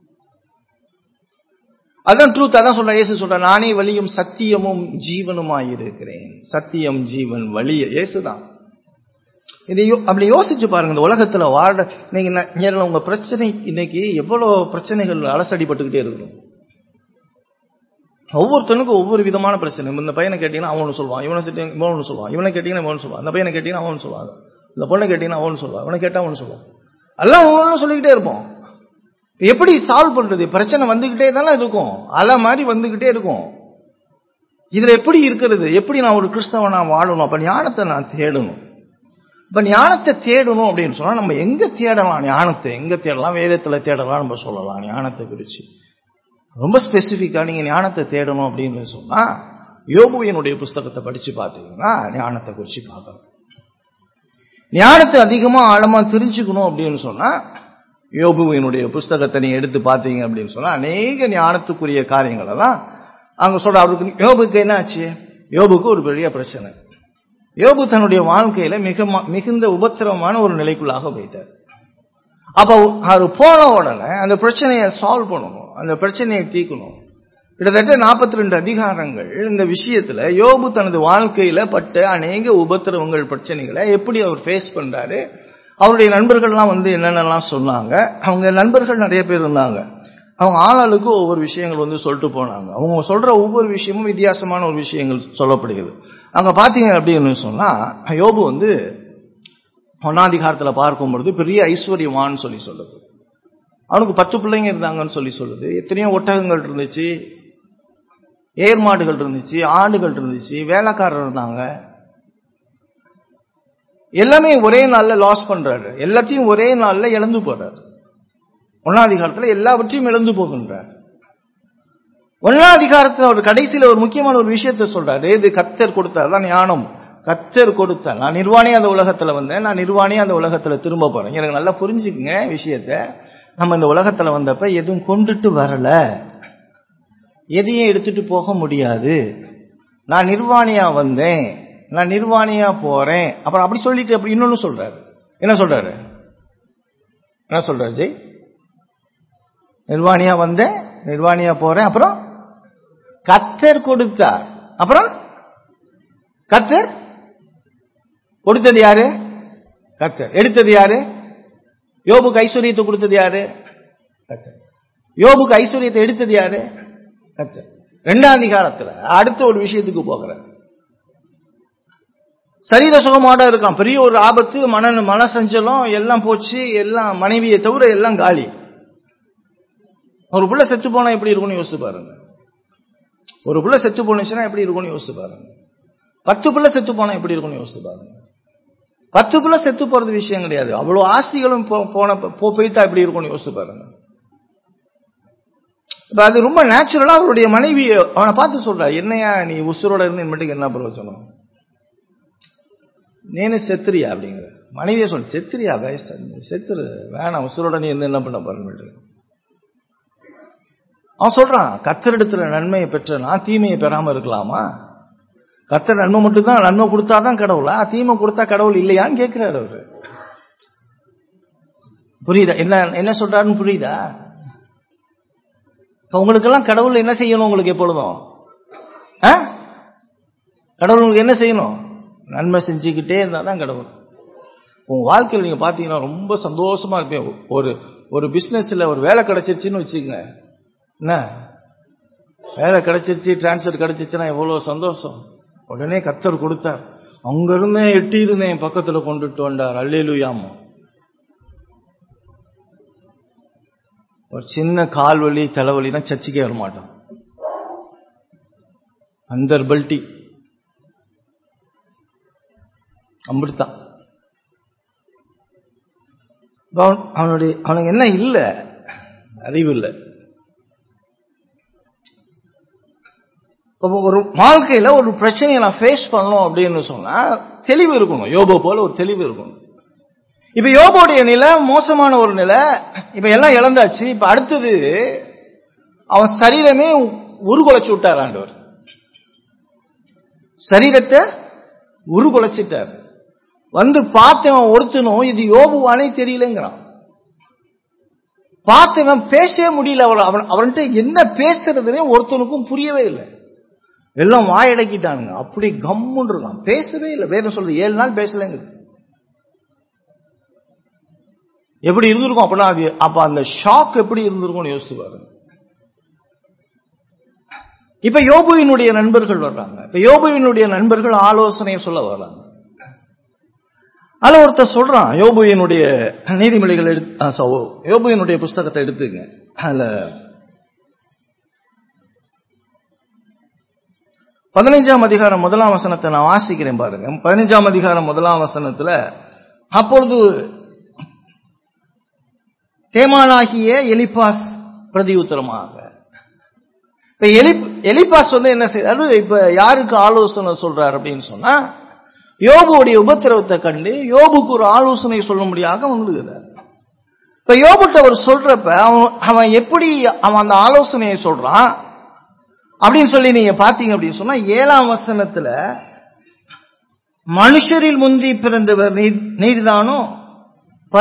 அதான் ட்ரூத் அதான் சொல்ற இயேசு சொல்ற நானே வழியும் சத்தியமும் ஜீவனுமாய் இருக்கிறேன் சத்தியம் ஜீவன் வழி இயேசுதான் இதை அப்படி யோசிச்சு பாருங்க இந்த உலகத்துல வாழ நீங்க உங்க பிரச்சனை இன்னைக்கு எவ்வளவு பிரச்சனைகள் அலசடிப்பட்டுக்கிட்டே இருக்கணும் ஒவ்வொருத்தனுக்கும் ஒவ்வொரு விதமான பிரச்சனை இந்த பையனை கேட்டீங்கன்னா அவனு சொல்லுவான் இவனை இவனு சொல்லுவான் இவனை கேட்டீங்கன்னா இவனு சொல்லுவான் அந்த பையனை கேட்டீங்கன்னா அவனு சொல்லுவாங்க இந்த பொண்ணை கேட்டீங்கன்னா அவனு சொல்லுவான் இவனை கேட்டா அவனு சொல்லுவான் எல்லாம் ஒவ்வொன்றும் சொல்லிக்கிட்டே இருப்போம் எப்படி சால்வ் பண்றது பிரச்சனை வந்துகிட்டே தானே இருக்கும் அலை மாதிரி வந்துகிட்டே இருக்கும் இதுல எப்படி இருக்கிறது எப்படி நான் ஒரு கிறிஸ்தவனா வாழணும் அப்ப ஞானத்தை நான் தேடணும் இப்ப ஞானத்தை தேடணும் அப்படின்னு சொன்னா நம்ம எங்க தேடலாம் ஞானத்தை எங்க தேடலாம் வேதத்துல தேடலாம் நம்ம சொல்லலாம் ஞானத்தை குறிச்சு ரொம்ப ஸ்பெசிஃபிக்கா நீங்க ஞானத்தை தேடணும் அப்படின்னு சொன்னா யோகுவியனுடைய புஸ்தகத்தை படிச்சு பார்த்தீங்கன்னா ஞானத்தை குறிச்சு பார்க்கணும் ஞானத்தை அதிகமா ஆழமா தெரிஞ்சுக்கணும் அப்படின்னு சொன்னா யோபுவினுடைய புஸ்தகத்தை நீங்க எடுத்து பார்த்தீங்க அப்படின்னு சொன்னா அநேக ஞானத்துக்குரிய காரியங்களை தான் அவங்க சொல்ற அவருக்கு யோபுக்கு என்ன ஆச்சு யோபுக்கு ஒரு பெரிய பிரச்சனை யோபு தன்னுடைய வாழ்க்கையில மிக மிகுந்த உபத்திரமான ஒரு நிலைக்குள்ளாக போயிட்டார் அப்ப அவர் போன உடனே அந்த பிரச்சனையை சால்வ் பண்ணணும் அந்த பிரச்சனையை தீர்க்கணும் கிட்டத்தட்ட நாற்பத்தி ரெண்டு அதிகாரங்கள் இந்த விஷயத்துல யோபு தனது வாழ்க்கையில பட்ட அநேக உபத்திரவங்கள் பிரச்சனைகளை எப்படி அவர் ஃபேஸ் பண்றாரு அவருடைய நண்பர்கள்லாம் வந்து என்னென்னலாம் சொன்னாங்க அவங்க நண்பர்கள் நிறைய பேர் இருந்தாங்க அவங்க ஆளாளுக்கு ஒவ்வொரு விஷயங்கள் வந்து சொல்லிட்டு போனாங்க அவங்க சொல்ற ஒவ்வொரு விஷயமும் வித்தியாசமான ஒரு விஷயங்கள் சொல்லப்படுகிறது அங்க பாத்தீங்க அப்படின்னு சொன்னா யோபு வந்து ஒன்னாதிகாரத்துல பார்க்கும் பொழுது பெரிய ஐஸ்வர்யவான்னு சொல்லி சொல்லுது அவனுக்கு பத்து பிள்ளைங்க இருந்தாங்கன்னு சொல்லி சொல்லுது எத்தனையோ ஒட்டகங்கள் இருந்துச்சு ஏர் மாடுகள் இருந்துச்சு ஆடுகள் இருந்துச்சு வேலைக்காரர் இருந்தாங்க எல்லாமே ஒரே நாள்ல லாஸ் பண்றாரு எல்லாத்தையும் ஒரே நாள்ல இழந்து போறாரு ஒன்னாதிகாரத்துல எல்லாவற்றையும் இழந்து போகின்றார் ஒன்னாதிகாரத்துல ஒரு கடைசியில ஒரு முக்கியமான ஒரு விஷயத்த சொல்றாரு இது கத்தர் கொடுத்தார் தான் ஞானம் கத்தர் கொடுத்தார் நான் நிர்வாணி அந்த உலகத்துல வந்தேன் நான் நிர்வாணி அந்த உலகத்துல திரும்ப போறேன் எனக்கு நல்லா புரிஞ்சுக்குங்க விஷயத்த நம்ம இந்த உலகத்துல வந்தப்ப எதுவும் கொண்டுட்டு வரல எதையும் எடுத்துட்டு போக முடியாது நான் நிர்வாணியா வந்தேன் நான் நிர்வாணியா போறேன் அப்புறம் அப்படி சொல்லிட்டு அப்படி இன்னொன்னு சொல்றாரு என்ன சொல்றாரு என்ன சொல்றாரு ஜெய் நிர்வாணியா வந்தேன் நிர்வாணியா போறேன் அப்புறம் கத்தர் கொடுத்தார் அப்புறம் கத்தர் கொடுத்தது யாரு கத்தர் எடுத்தது யாரு யோபுக்கு ஐஸ்வர்யத்தை கொடுத்தது யாரு கத்தர் யோபுக்கு ஐஸ்வர்யத்தை எடுத்தது யாரு கத்தர் ரெண்டாம் அதிகாரத்துல அடுத்த ஒரு விஷயத்துக்கு போகிறார் சரீர சுகமாட இருக்கான் பெரிய ஒரு ஆபத்து மன மன சஞ்சலம் எல்லாம் போச்சு எல்லாம் மனைவியை தவிர எல்லாம் காலி ஒரு புள்ள செத்து போனா எப்படி இருக்கும்னு யோசிச்சு பாருங்க ஒரு புள்ள செத்து போனுச்சுன்னா எப்படி இருக்கும்னு யோசிச்சு பாருங்க பத்து புள்ள செத்து போனா எப்படி இருக்கும்னு யோசிச்சு பாருங்க பத்து புள்ள செத்து போறது விஷயம் கிடையாது அவ்வளவு ஆஸ்திகளும் போன போயிட்டா எப்படி இருக்கும்னு யோசிச்சு பாருங்க இப்ப அது ரொம்ப நேச்சுரலா அவருடைய மனைவி அவனை பார்த்து சொல்றா என்னையா நீ உசுரோட இருந்து மட்டும் என்ன பிரயோஜனம் நேனு செத்துறியா அப்படிங்கிற மனைவியை சொல்ல செத்துறியா வயசு செத்துரு வேணாம் உசுரோட நீ இருந்து என்ன பண்ண பாருங்க அவன் சொல்றான் கத்தரிடத்துல நன்மையை பெற்ற நான் தீமையை பெறாம இருக்கலாமா கத்தர் நன்மை மட்டும்தான் நன்மை கொடுத்தாதான் கடவுளா தீமை கொடுத்தா கடவுள் இல்லையான்னு கேட்கிறாரு அவரு புரியுதா என்ன என்ன சொல்றாருன்னு புரியுதா உங்களுக்கெல்லாம் கடவுள் என்ன செய்யணும் உங்களுக்கு எப்பொழுதும் கடவுள் உங்களுக்கு என்ன செய்யணும் நன்மை செஞ்சுக்கிட்டே இருந்தா தான் கடவுள் உங்க வாழ்க்கையில் நீங்க பாத்தீங்கன்னா ரொம்ப சந்தோஷமா இருப்பேன் ஒரு ஒரு பிசினஸ்ல ஒரு வேலை கிடைச்சிருச்சுன்னு வச்சுக்கோங்க என்ன வேலை கிடைச்சிருச்சு டிரான்ஸ்ஃபர் கிடைச்சிச்சுன்னா எவ்வளவு சந்தோஷம் உடனே கத்தர் கொடுத்தார் அங்க இருந்தே எட்டி இருந்தேன் பக்கத்துல கொண்டுட்டு வந்தார் அல்லேலுயாமோ ஒரு சின்ன கால் வலி தலைவலினா சர்ச்சுக்கே வர மாட்டான் அந்த பல்ட்டி அப்படித்தான் அவனுடைய அவனுக்கு என்ன இல்லை அறிவு இல்லை ஒரு வாழ்க்கையில ஒரு பிரச்சனையை நான் ஃபேஸ் பண்ணணும் அப்படின்னு சொன்னா தெளிவு இருக்கணும் யோபோ போல ஒரு தெளிவு இருக்கணும் இப்ப யோபோடைய நிலை மோசமான ஒரு நிலை இப்ப எல்லாம் இழந்தாச்சு இப்ப அடுத்தது அவன் சரீரமே உருகுலைச்சு விட்டார் ஆண்டவர் சரீரத்தை உருகுலைச்சிட்டார் வந்து பார்த்தவன் ஒருத்தனும் இது யோபுவானே தெரியலங்கிறான் பார்த்தவன் பேசவே முடியல அவன் அவன் அவன்கிட்ட என்ன பேசுறதுனே ஒருத்தனுக்கும் புரியவே இல்லை எல்லாம் வாயடக்கிட்டானுங்க அப்படி கம்முன்னு இருக்கான் பேசவே இல்லை வேதம் சொல்றது ஏழு நாள் பேசலைங்குது எப்படி இருந்திருக்கும் அப்படின்னா அது அப்ப அந்த ஷாக் எப்படி இருந்திருக்கும்னு யோசிச்சு பாருங்க இப்ப யோபுவினுடைய நண்பர்கள் வர்றாங்க இப்ப யோபுவினுடைய நண்பர்கள் ஆலோசனையை சொல்ல வர்றாங்க அதுல ஒருத்தர் சொல்றான் யோபுவினுடைய நீதிமொழிகள் எடுத்து யோபுவினுடைய புஸ்தகத்தை எடுத்துங்க அதுல பதினைஞ்சாம் அதிகாரம் முதலாம் வசனத்தை நான் வாசிக்கிறேன் பாருங்க பதினைஞ்சாம் அதிகாரம் முதலாம் வசனத்துல அப்பொழுது தேமானாகிய எலிபாஸ் பிரதி உத்தரமாக இப்ப எலிபாஸ் வந்து என்ன செய்யறாரு இப்ப யாருக்கு ஆலோசனை சொல்றாரு அப்படின்னு சொன்னா யோபுடைய உபத்திரவத்தை கண்டு யோபுக்கு ஒரு ஆலோசனை சொல்லும்படியாக வந்துருக்கிறார் இப்ப யோபுட்ட அவர் சொல்றப்ப அவன் அவன் எப்படி அவன் அந்த ஆலோசனையை சொல்றான் அப்படின்னு சொல்லி நீங்க பாத்தீங்க அப்படின்னு சொன்னா ஏழாம் வசனத்துல மனுஷரில் முந்தி பிறந்தவர் நீர்தானோ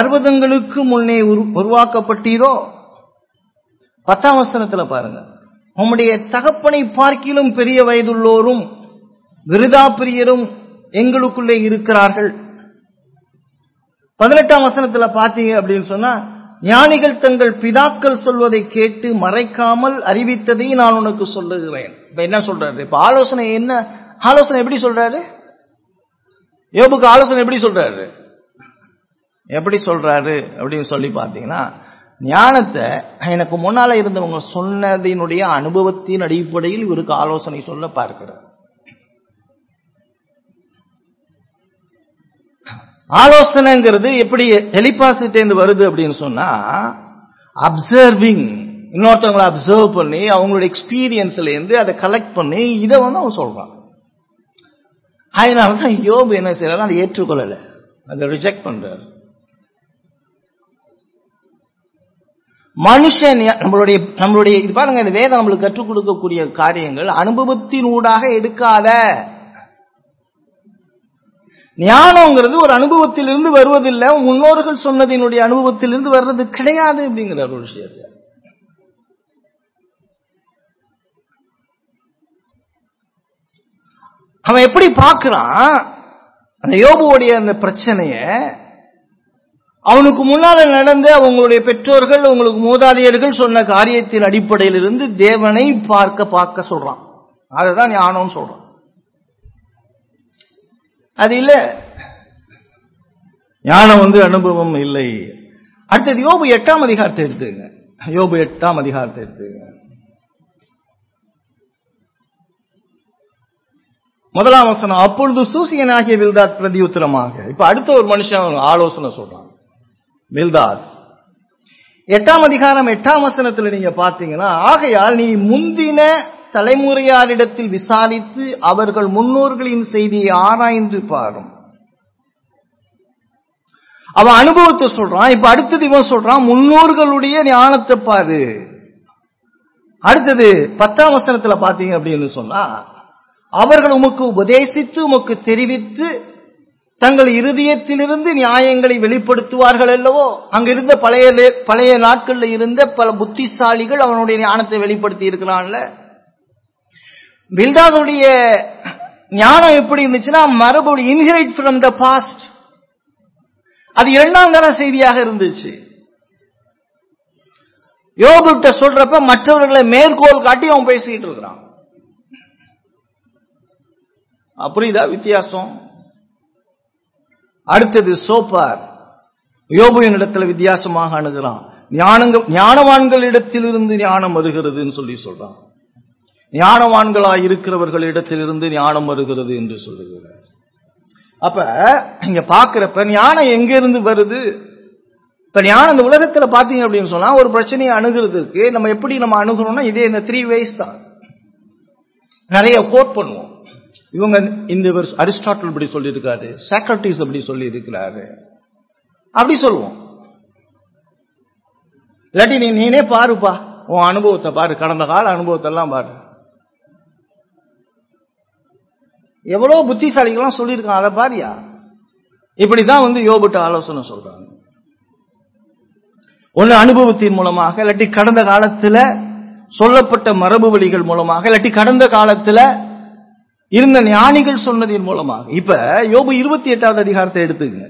பர்வதங்களுக்கு முன்னே உருவாக்கப்பட்டீரோ பத்தாம் வசனத்துல பாருங்க உம்முடைய தகப்பனை பார்க்கிலும் பெரிய வயதுள்ளோரும் விருதாப்பிரியரும் எங்களுக்குள்ளே இருக்கிறார்கள் பதினெட்டாம் வசனத்துல பாத்தீங்க அப்படின்னு சொன்னா ஞானிகள் தங்கள் பிதாக்கள் சொல்வதை கேட்டு மறைக்காமல் அறிவித்ததை நான் உனக்கு சொல்லுகிறேன் இப்ப என்ன சொல்றாரு இப்ப ஆலோசனை என்ன ஆலோசனை எப்படி சொல்றாரு யோபுக்கு ஆலோசனை எப்படி சொல்றாரு எப்படி சொல்றாரு அப்படின்னு சொல்லி பார்த்தீங்கன்னா ஞானத்தை எனக்கு முன்னால இருந்தவங்க சொன்னதினுடைய அனுபவத்தின் அடிப்படையில் இவருக்கு ஆலோசனை சொல்ல பார்க்கிறார் ஆலோசனைங்கிறது எப்படி எலிபாசிட்டேந்து வருது அப்படின்னு சொன்னா அப்சர்விங் இன்னொருத்தவங்களை அப்சர்வ் பண்ணி அவங்களோட எக்ஸ்பீரியன்ஸ்ல இருந்து அதை கலெக்ட் பண்ணி இதை வந்து அவன் சொல்றான் அதனால தான் யோபு என்ன செய்யறாரு அதை ஏற்றுக்கொள்ளல அதை ரிஜெக்ட் பண்றாரு மனுஷன் நம்மளுடைய நம்மளுடைய இது பாருங்க இந்த வேதம் நம்மளுக்கு கற்றுக் கொடுக்கக்கூடிய காரியங்கள் அனுபவத்தின் ஊடாக எடுக்காத ஞானம்ங்கிறது ஒரு அனுபவத்திலிருந்து வருவதில்லை முன்னோர்கள் சொன்னதினுடைய அனுபவத்திலிருந்து வர்றது கிடையாது அப்படிங்கிற ஒரு விஷயத்தை அவன் எப்படி பார்க்கிறான் அந்த யோபுவோடைய அந்த பிரச்சனைய அவனுக்கு முன்னால நடந்த அவங்களுடைய பெற்றோர்கள் உங்களுக்கு மூதாதையர்கள் சொன்ன காரியத்தின் அடிப்படையில் இருந்து தேவனை பார்க்க பார்க்க சொல்றான் அதுதான் ஞானம் சொல்றான் அது இல்ல ஞானம் வந்து அனுபவம் இல்லை அடுத்தது யோபு எட்டாம் அதிகாரத்தை எடுத்துங்க யோபு எட்டாம் அதிகாரத்தை எடுத்துங்க முதலாம் வசனம் அப்பொழுது சூசியனாகிய வில்தாத் பிரதியுத்தரமாக இப்ப அடுத்த ஒரு மனுஷன் ஆலோசனை சொல்றான் மில்தாத் எட்டாம் அதிகாரம் எட்டாம் வசனத்தில் நீங்க பாத்தீங்கன்னா ஆகையால் நீ முந்தின தலைமுறையாரிடத்தில் விசாரித்து அவர்கள் முன்னோர்களின் செய்தியை ஆராய்ந்து பாரும் அவன் அனுபவத்தை சொல்றான் இப்ப அடுத்தது இவன் சொல்றான் முன்னோர்களுடைய ஞானத்தை பாரு அடுத்தது பத்தாம் வசனத்துல பாத்தீங்க அப்படின்னு சொன்னா அவர்கள் உமக்கு உபதேசித்து உமக்கு தெரிவித்து தங்கள் இருதயத்திலிருந்து நியாயங்களை வெளிப்படுத்துவார்கள் அல்லவோ அங்க இருந்த பழைய பழைய நாட்கள்ல இருந்த பல புத்திசாலிகள் அவனுடைய ஞானத்தை வெளிப்படுத்தி இருக்கிறான்ல பில்தாதுடைய ஞானம் எப்படி இருந்துச்சுன்னா மறுபடியும் இன்ஹெரிட் ஃப்ரம் த பாஸ்ட் அது இரண்டாம் தர செய்தியாக இருந்துச்சு யோபிட்ட சொல்றப்ப மற்றவர்களை மேற்கோள் காட்டி அவன் பேசிட்டு இருக்கிறான் புரியுதா வித்தியாசம் அடுத்தது சோப்பார் யோபுவின் இடத்துல வித்தியாசமாக அணுகிறான் ஞானங்க ஞானவான்களிடத்திலிருந்து ஞானம் வருகிறதுன்னு சொல்லி சொல்றான் ஞானவான்களாய் இருக்கிறவர்கள் இடத்திலிருந்து ஞானம் வருகிறது என்று சொல்லுகிறார் அப்ப இங்க பாக்குறப்ப ஞானம் எங்க இருந்து வருது இப்ப ஞானம் இந்த உலகத்துல பாத்தீங்க அப்படின்னு சொன்னா ஒரு பிரச்சனையை அணுகிறதுக்கு நம்ம எப்படி நம்ம அணுகிறோம்னா இதே இந்த த்ரீ வேஸ் தான் நிறைய கோட் பண்ணுவோம் இவங்க இந்த அரிஸ்டாட்டில் இப்படி சொல்லியிருக்காரு சாக்ரட்டிஸ் அப்படி சொல்லி இருக்கிறாரு அப்படி சொல்லுவோம் இல்லாட்டி நீ நீனே பாருப்பா உன் அனுபவத்தை பாரு கடந்த கால அனுபவத்தை எல்லாம் பாரு எவ்வளவு புத்திசாலிகள்லாம் சொல்லியிருக்கான் அதை பாரியா இப்படிதான் வந்து யோபிட்ட ஆலோசனை சொல்றாங்க ஒன்னு அனுபவத்தின் மூலமாக இல்லாட்டி கடந்த காலத்துல சொல்லப்பட்ட மரபு வழிகள் மூலமாக இல்லாட்டி கடந்த காலத்துல இருந்த ஞானிகள் சொன்னதின் மூலமாக இப்ப யோபு இருபத்தி எட்டாவது அதிகாரத்தை எடுத்துங்க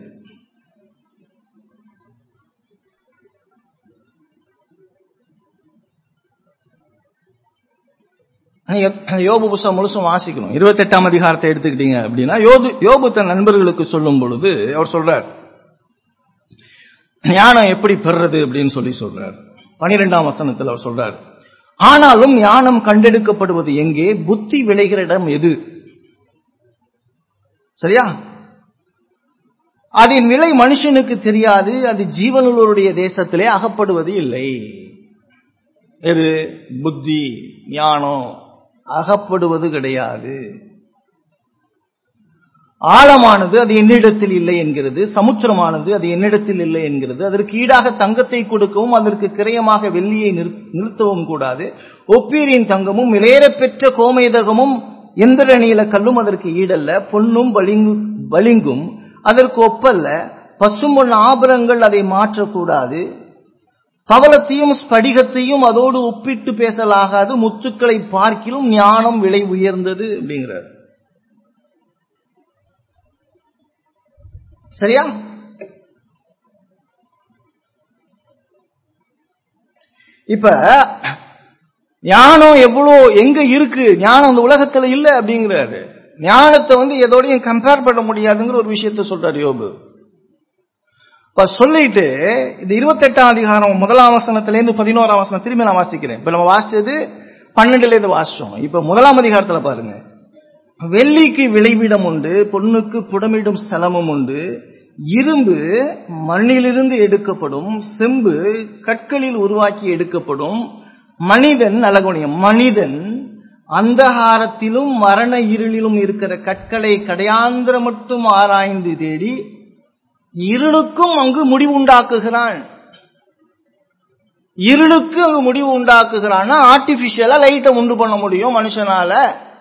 யோபு புஸ்தகம் முழுசும் வாசிக்கணும் இருபத்தி எட்டாம் அதிகாரத்தை எடுத்துக்கிட்டீங்க அப்படின்னா யோபு யோபு தன் நண்பர்களுக்கு சொல்லும் பொழுது அவர் சொல்றார் ஞானம் எப்படி பெறுறது அப்படின்னு சொல்லி சொல்றார் பனிரெண்டாம் வசனத்தில் அவர் சொல்றார் ஆனாலும் ஞானம் கண்டெடுக்கப்படுவது எங்கே புத்தி விளைகிற இடம் எது சரியா அதன் விலை மனுஷனுக்கு தெரியாது அது ஜீவனுள்ளவருடைய தேசத்திலே அகப்படுவது இல்லை எது புத்தி ஞானம் அகப்படுவது கிடையாது ஆழமானது அது என்னிடத்தில் இல்லை என்கிறது சமுத்திரமானது அது என்னிடத்தில் இல்லை என்கிறது அதற்கு ஈடாக தங்கத்தை கொடுக்கவும் அதற்கு கிரயமாக வெள்ளியை நிறுத்தவும் கூடாது ஒப்பீரின் தங்கமும் விலையேற பெற்ற கோமேதகமும் எந்திர நீல கல்லும் அதற்கு ஈடல்ல பொன்னும் பளிங்கு பளிங்கும் அதற்கு ஒப்பல்ல பசும்பொன் ஆபரங்கள் அதை மாற்றக்கூடாது பவளத்தையும் ஸ்படிகத்தையும் அதோடு ஒப்பிட்டு பேசலாகாது முத்துக்களை பார்க்கிலும் ஞானம் விலை உயர்ந்தது அப்படிங்கிறார் சரியா இப்ப ஞானம் எவ்வளோ எங்க இருக்கு ஞானம் அந்த உலகத்துல இல்ல அப்படிங்கிறாரு ஞானத்தை வந்து எதோடையும் கம்பேர் பண்ண முடியாதுங்கிற ஒரு விஷயத்த சொல்றாரு யோபு இப்ப சொல்லிட்டு இந்த இருபத்தெட்டாம் அதிகாரம் முதலாம் வசனத்துல இருந்து பதினோராம் வசனம் திரும்பி நான் வாசிக்கிறேன் இப்ப நம்ம வாசிச்சது பன்னெண்டுல இருந்து வாசிச்சோம் இப்ப முதலாம் அதிகாரத்துல பாருங்க வெள்ளிக்கு விளைவிடம் உண்டு பொண்ணுக்கு புடமிடும் ஸ்தலமும் உண்டு இரும்பு மண்ணிலிருந்து எடுக்கப்படும் செம்பு கற்களில் உருவாக்கி எடுக்கப்படும் மனிதன் அழகுணியம் மனிதன் அந்தகாரத்திலும் மரண இருளிலும் இருக்கிற கற்களை கடையாந்திர மட்டும் ஆராய்ந்து தேடி இருளுக்கும் அங்கு முடிவு உண்டாக்குகிறான் இருளுக்கு அங்கு முடிவு உண்டாக்குகிறான்னா ஆர்டிபிஷியலா லைட்டை உண்டு பண்ண முடியும் மனுஷனால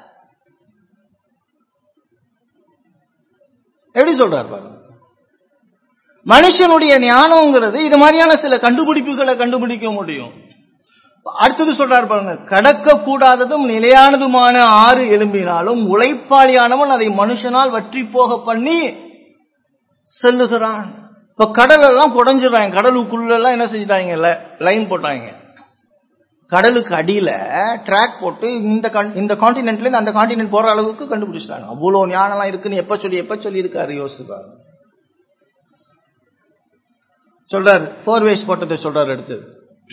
எப்படி சொல்றாரு பாருங்க மனுஷனுடைய ஞானம்ங்கிறது இது மாதிரியான சில கண்டுபிடிப்புகளை கண்டுபிடிக்க முடியும் அடுத்தது சொல்றாரு பாருங்க கடக்க கூடாததும் நிலையானதுமான ஆறு எலும்பினாலும் உழைப்பாளியானவன் அதை மனுஷனால் வற்றி போக பண்ணி செல்லுகிறான் இப்ப கடல் எல்லாம் குடைஞ்சிடறாங்க கடலுக்குள்ள எல்லாம் என்ன செஞ்சிட்டாங்க லைன் போட்டாங்க கடலுக்கு அடியில ட்ராக் போட்டு இந்த இந்த காண்டினென்ட்ல இருந்து அந்த காண்டினென்ட் போற அளவுக்கு கண்டுபிடிச்சிட்டாங்க அவ்வளவு ஞானம்லாம் இருக்குன்னு எப்ப சொல்லி எப்ப சொல்லி இருக்காரு யோசிப்பாரு சொல்றாரு போர் வேஸ் போட்டதை சொல்றாரு அடுத்தது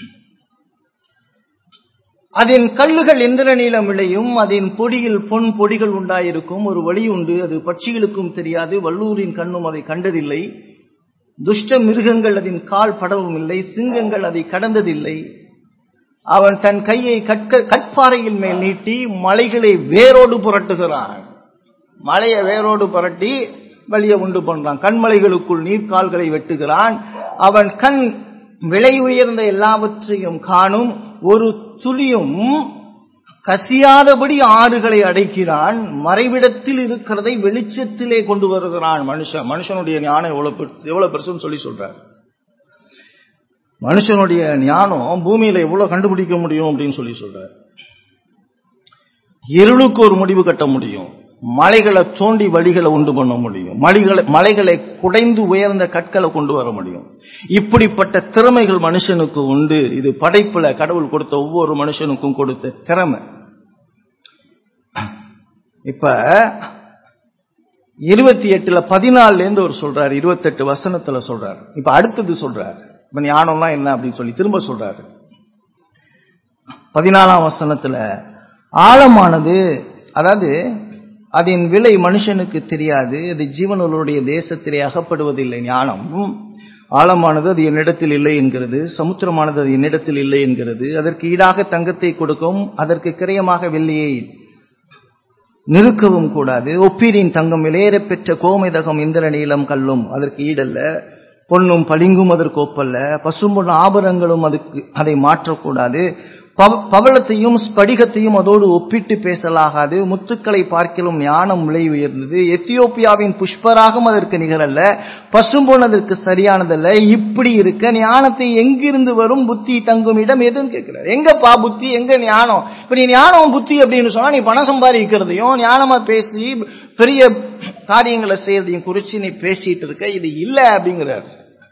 அதன் கல்லுகள் எந்திர நீளம் விளையும் அதன் பொடியில் பொன் பொடிகள் உண்டாயிருக்கும் ஒரு வழி உண்டு அது பட்சிகளுக்கும் தெரியாது வல்லூரின் கண்ணும் அதை கண்டதில்லை துஷ்ட மிருகங்கள் அதன் கால் படவும் இல்லை சிங்கங்கள் அதை கடந்ததில்லை அவன் தன் கையை கற்க கற்பாறையில் மேல் நீட்டி மலைகளை வேரோடு புரட்டுகிறான் மலையை வேரோடு புரட்டி வழிய உண்டு பண்றான் கண்மலைகளுக்குள் நீர்க்கால்களை வெட்டுகிறான் அவன் கண் விலை உயர்ந்த எல்லாவற்றையும் காணும் ஒரு துளியும் கசியாதபடி ஆறுகளை அடைக்கிறான் மறைவிடத்தில் இருக்கிறதை வெளிச்சத்திலே கொண்டு வருகிறான் மனுஷன் மனுஷனுடைய ஞானம் எவ்வளவு பெருசு எவ்வளவு பெருசுன்னு சொல்லி சொல்றார் மனுஷனுடைய ஞானம் பூமியில எவ்வளவு கண்டுபிடிக்க முடியும் அப்படின்னு சொல்லி சொல்றார் இருளுக்கு ஒரு முடிவு கட்ட முடியும் மலைகளை தோண்டி வழிகளை உண்டு பண்ண முடியும் மலைகளை மலைகளை குடைந்து உயர்ந்த கற்களை கொண்டு வர முடியும் இப்படிப்பட்ட திறமைகள் மனுஷனுக்கு உண்டு இது படைப்புல கடவுள் கொடுத்த ஒவ்வொரு மனுஷனுக்கும் கொடுத்த திறமை இப்ப இருபத்தி எட்டுல பதினாலுல இருந்து ஒரு சொல்றாரு இருபத்தெட்டு வசனத்துல சொல்றாரு இப்ப அடுத்தது சொல்றாரு இப்ப ஞானம்லாம் என்ன அப்படின்னு சொல்லி திரும்ப சொல்றாரு பதினாலாம் வசனத்துல ஆழமானது அதாவது அதன் விலை மனுஷனுக்கு தெரியாது அது ஜீவனர்களுடைய தேசத்திலே அகப்படுவதில்லை ஞானம் ஆழமானது அது என்னிடத்தில் இல்லை என்கிறது சமுத்திரமானது அது என்னிடத்தில் இல்லை என்கிறது அதற்கு ஈடாக தங்கத்தை கொடுக்கும் அதற்கு கிரயமாக வெள்ளியை நிறுக்கவும் கூடாது ஒப்பீரின் தங்கம் விலையேற பெற்ற கோமைதகம் இந்திர நீளம் கல்லும் அதற்கு ஈடல்ல பொன்னும் பளிங்கும் அதற்கு ஒப்பல்ல பசும்பொன் ஆபரங்களும் அதுக்கு அதை மாற்றக்கூடாது பவளத்தையும் ஸ்படிகத்தையும் அதோடு ஒப்பிட்டு பேசலாகாது முத்துக்களை பார்க்கிலும் ஞானம் விலை உயர்ந்தது எத்தியோப்பியாவின் புஷ்பராகம் அதற்கு நிகரல்ல பசும்பொன் அதற்கு சரியானதல்ல இப்படி இருக்க ஞானத்தை எங்கிருந்து வரும் புத்தி தங்கும் இடம் எதுன்னு கேட்கிறார் எங்கப்பா புத்தி எங்க ஞானம் இப்ப நீ ஞானம் புத்தி அப்படின்னு சொன்னா நீ பணம் சம்பாதிக்கிறதையும் ஞானமா பேசி பெரிய காரியங்களை செய்யறதையும் குறிச்சு நீ பேசிட்டு இருக்க இது இல்ல அப்படிங்கிறார்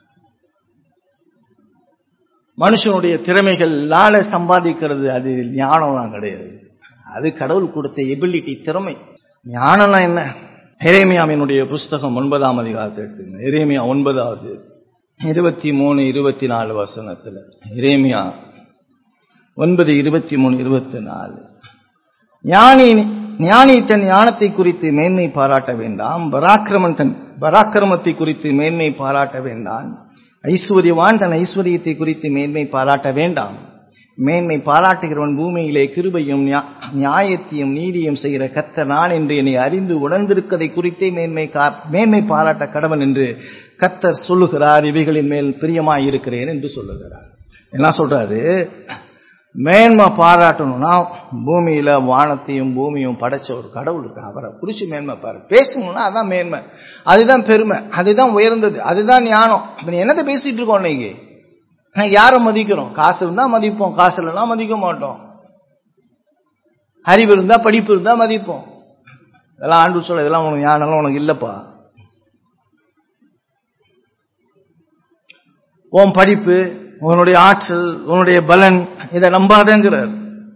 மனுஷனுடைய திறமைகளால சம்பாதிக்கிறது அது ஞானம்லாம் கிடையாது அது கடவுள் கொடுத்த எபிலிட்டி திறமை ஞானம்லாம் என்ன எரேமியாவினுடைய புஸ்தகம் ஒன்பதாம் அதிகாரத்தை எடுத்துங்க எரேமியா ஒன்பதாவது இருபத்தி மூணு இருபத்தி நாலு வசனத்துல எரேமியா ஒன்பது இருபத்தி மூணு இருபத்தி நாலு ஞானி ஞானி தன் ஞானத்தை குறித்து மேன்மை பாராட்ட வேண்டாம் பராக்கிரமன் தன் பராக்கிரமத்தை குறித்து மேன்மை பாராட்ட வேண்டாம் ஐஸ்வர்யவான் தன் ஐஸ்வர்யத்தை குறித்து மேன்மை பாராட்ட வேண்டாம் மேன்மை பாராட்டுகிறவன் பூமியிலே கிருபையும் நியாயத்தையும் நீதியும் செய்கிற கத்த நான் என்று என்னை அறிந்து உணர்ந்திருக்கதை குறித்தே மேன்மை மேன்மை பாராட்ட கடவன் என்று கத்தர் சொல்லுகிறார் இவைகளின் மேல் பிரியமாய் இருக்கிறேன் என்று சொல்லுகிறார் என்ன சொல்றாரு மேன்மை பாராட்டணும்னா பூமியில வானத்தையும் பூமியும் படைச்ச ஒரு கடவுள் இருக்கு அவரை குறிச்சு மேன்மை பாரு பேசணும்னா அதான் மேன்மை அதுதான் பெருமை அதுதான் உயர்ந்தது அதுதான் ஞானம் இப்ப நீ என்னத்தை பேசிட்டு இருக்கோம் இன்னைக்கு ஆனா யாரை மதிக்கிறோம் காசு இருந்தா மதிப்போம் காசு இல்லைன்னா மதிக்க மாட்டோம் அறிவு இருந்தா படிப்பு இருந்தா மதிப்போம் இதெல்லாம் ஆண்டு சொல்ல இதெல்லாம் உனக்கு ஞானம்லாம் உனக்கு இல்லப்பா உன் படிப்பு உன்னுடைய ஆற்றல் உன்னுடைய பலன் இதை நம்பாதங்கிறார்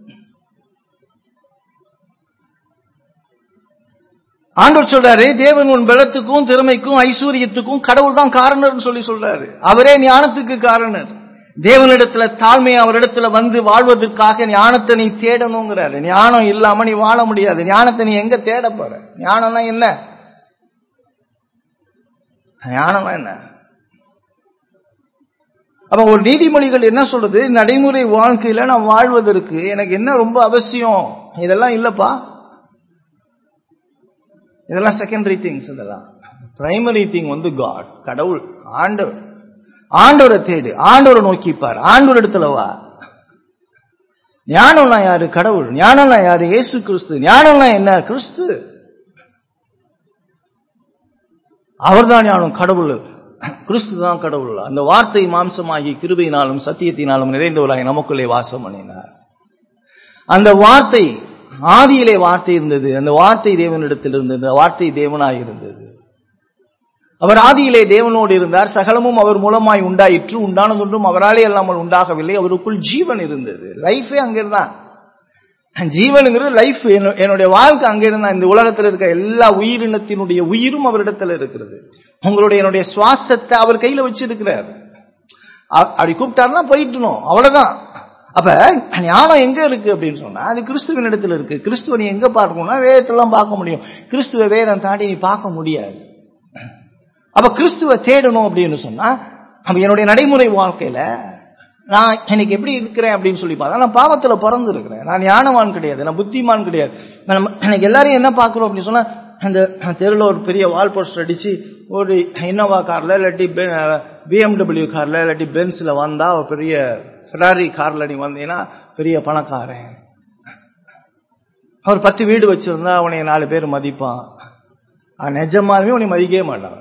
ஆண்டவர் சொல்றாரு தேவன் உன் பலத்துக்கும் திறமைக்கும் ஐஸ்வர்யத்துக்கும் கடவுள் தான் காரணர்னு சொல்லி சொல்றாரு அவரே ஞானத்துக்கு காரணர் தேவனிடத்துல தாழ்மை அவரிடத்துல வந்து வாழ்வதற்காக ஞானத்தை நீ தேடணுங்கிறாரு ஞானம் இல்லாம நீ வாழ முடியாது ஞானத்தை நீ எங்க தேட போற ஞானம்னா என்ன ஞானம்னா என்ன அப்ப ஒரு நீதிமொழிகள் என்ன சொல்றது நடைமுறை வாழ்க்கையில நான் வாழ்வதற்கு எனக்கு என்ன ரொம்ப அவசியம் இதெல்லாம் இல்லப்பா இதெல்லாம் செகண்டரி திங்ஸ் இதெல்லாம் பிரைமரி திங் வந்து காட் கடவுள் ஆண்டவர் ஆண்டவரை தேடு ஆண்டவரை நோக்கிப்பார் ஆண்டவர் இடத்துல வா ஞானம்லாம் யாரு கடவுள் ஞானம்லாம் யாரு இயேசு கிறிஸ்து ஞானம்லாம் என்ன கிறிஸ்து அவர்தான் ஞானம் கடவுள் கிறிஸ்து தான் கடவுள் அந்த வார்த்தை மாம்சமாகி கிருபையினாலும் சத்தியத்தினாலும் நிறைந்தவராய் நமக்குள்ளே வாசம் பண்ணினார் அந்த வார்த்தை ஆதியிலே வார்த்தை இருந்தது அந்த வார்த்தை தேவனிடத்தில் இருந்தது அந்த வார்த்தை தேவனாய் இருந்தது அவர் ஆதியிலே தேவனோடு இருந்தார் சகலமும் அவர் மூலமாய் உண்டாயிற்று உண்டானதொன்றும் அவராலே அல்லாமல் உண்டாகவில்லை அவருக்குள் ஜீவன் இருந்தது லைஃபே அங்கிருந்தான் ஜீவனுங்கிறது லைஃப் என்னுடைய வாழ்க்கை அங்க இருந்தா இந்த உலகத்தில் இருக்க எல்லா உயிரினத்தினுடைய உயிரும் அவரிடத்துல இருக்கிறது உங்களுடைய என்னுடைய சுவாசத்தை அவர் கையில வச்சிருக்கிறார் அப்படி கூப்பிட்டாருன்னா போயிட்டணும் அவ்வளவுதான் அப்ப ஞானம் எங்க இருக்கு அப்படின்னு சொன்னா அது கிறிஸ்துவின் இடத்துல இருக்கு கிறிஸ்துவ நீ எங்க பார்க்கணும்னா வேதத்தெல்லாம் பார்க்க முடியும் கிறிஸ்துவ வேதம் தாண்டி நீ பார்க்க முடியாது அப்ப கிறிஸ்துவ தேடணும் அப்படின்னு சொன்னா அப்ப என்னுடைய நடைமுறை வாழ்க்கையில நான் எனக்கு எப்படி இருக்கிறேன் அப்படின்னு சொல்லி பார்த்தா நான் பாவத்துல பிறந்து இருக்கிறேன் நான் ஞானவான் கிடையாது நான் புத்திமான் கிடையாது எனக்கு எல்லாரையும் என்ன பார்க்கிறோம் அப்படின்னு சொன்னா அந்த தெருவில் ஒரு பெரிய வால் போஸ்டர் அடிச்சு ஒரு இன்னோவா கார்ல இல்லாட்டி பிஎம்டபிள்யூ கார்ல இல்லாட்டி பென்ஸ்ல வந்தா ஒரு பெரிய ஃபெராரி கார்ல நீ வந்தீங்கன்னா பெரிய பணக்காரன் அவர் பத்து வீடு வச்சிருந்தா அவனை நாலு பேர் மதிப்பான் நிஜமாலுமே உன்னை மதிக்கவே மாட்டான்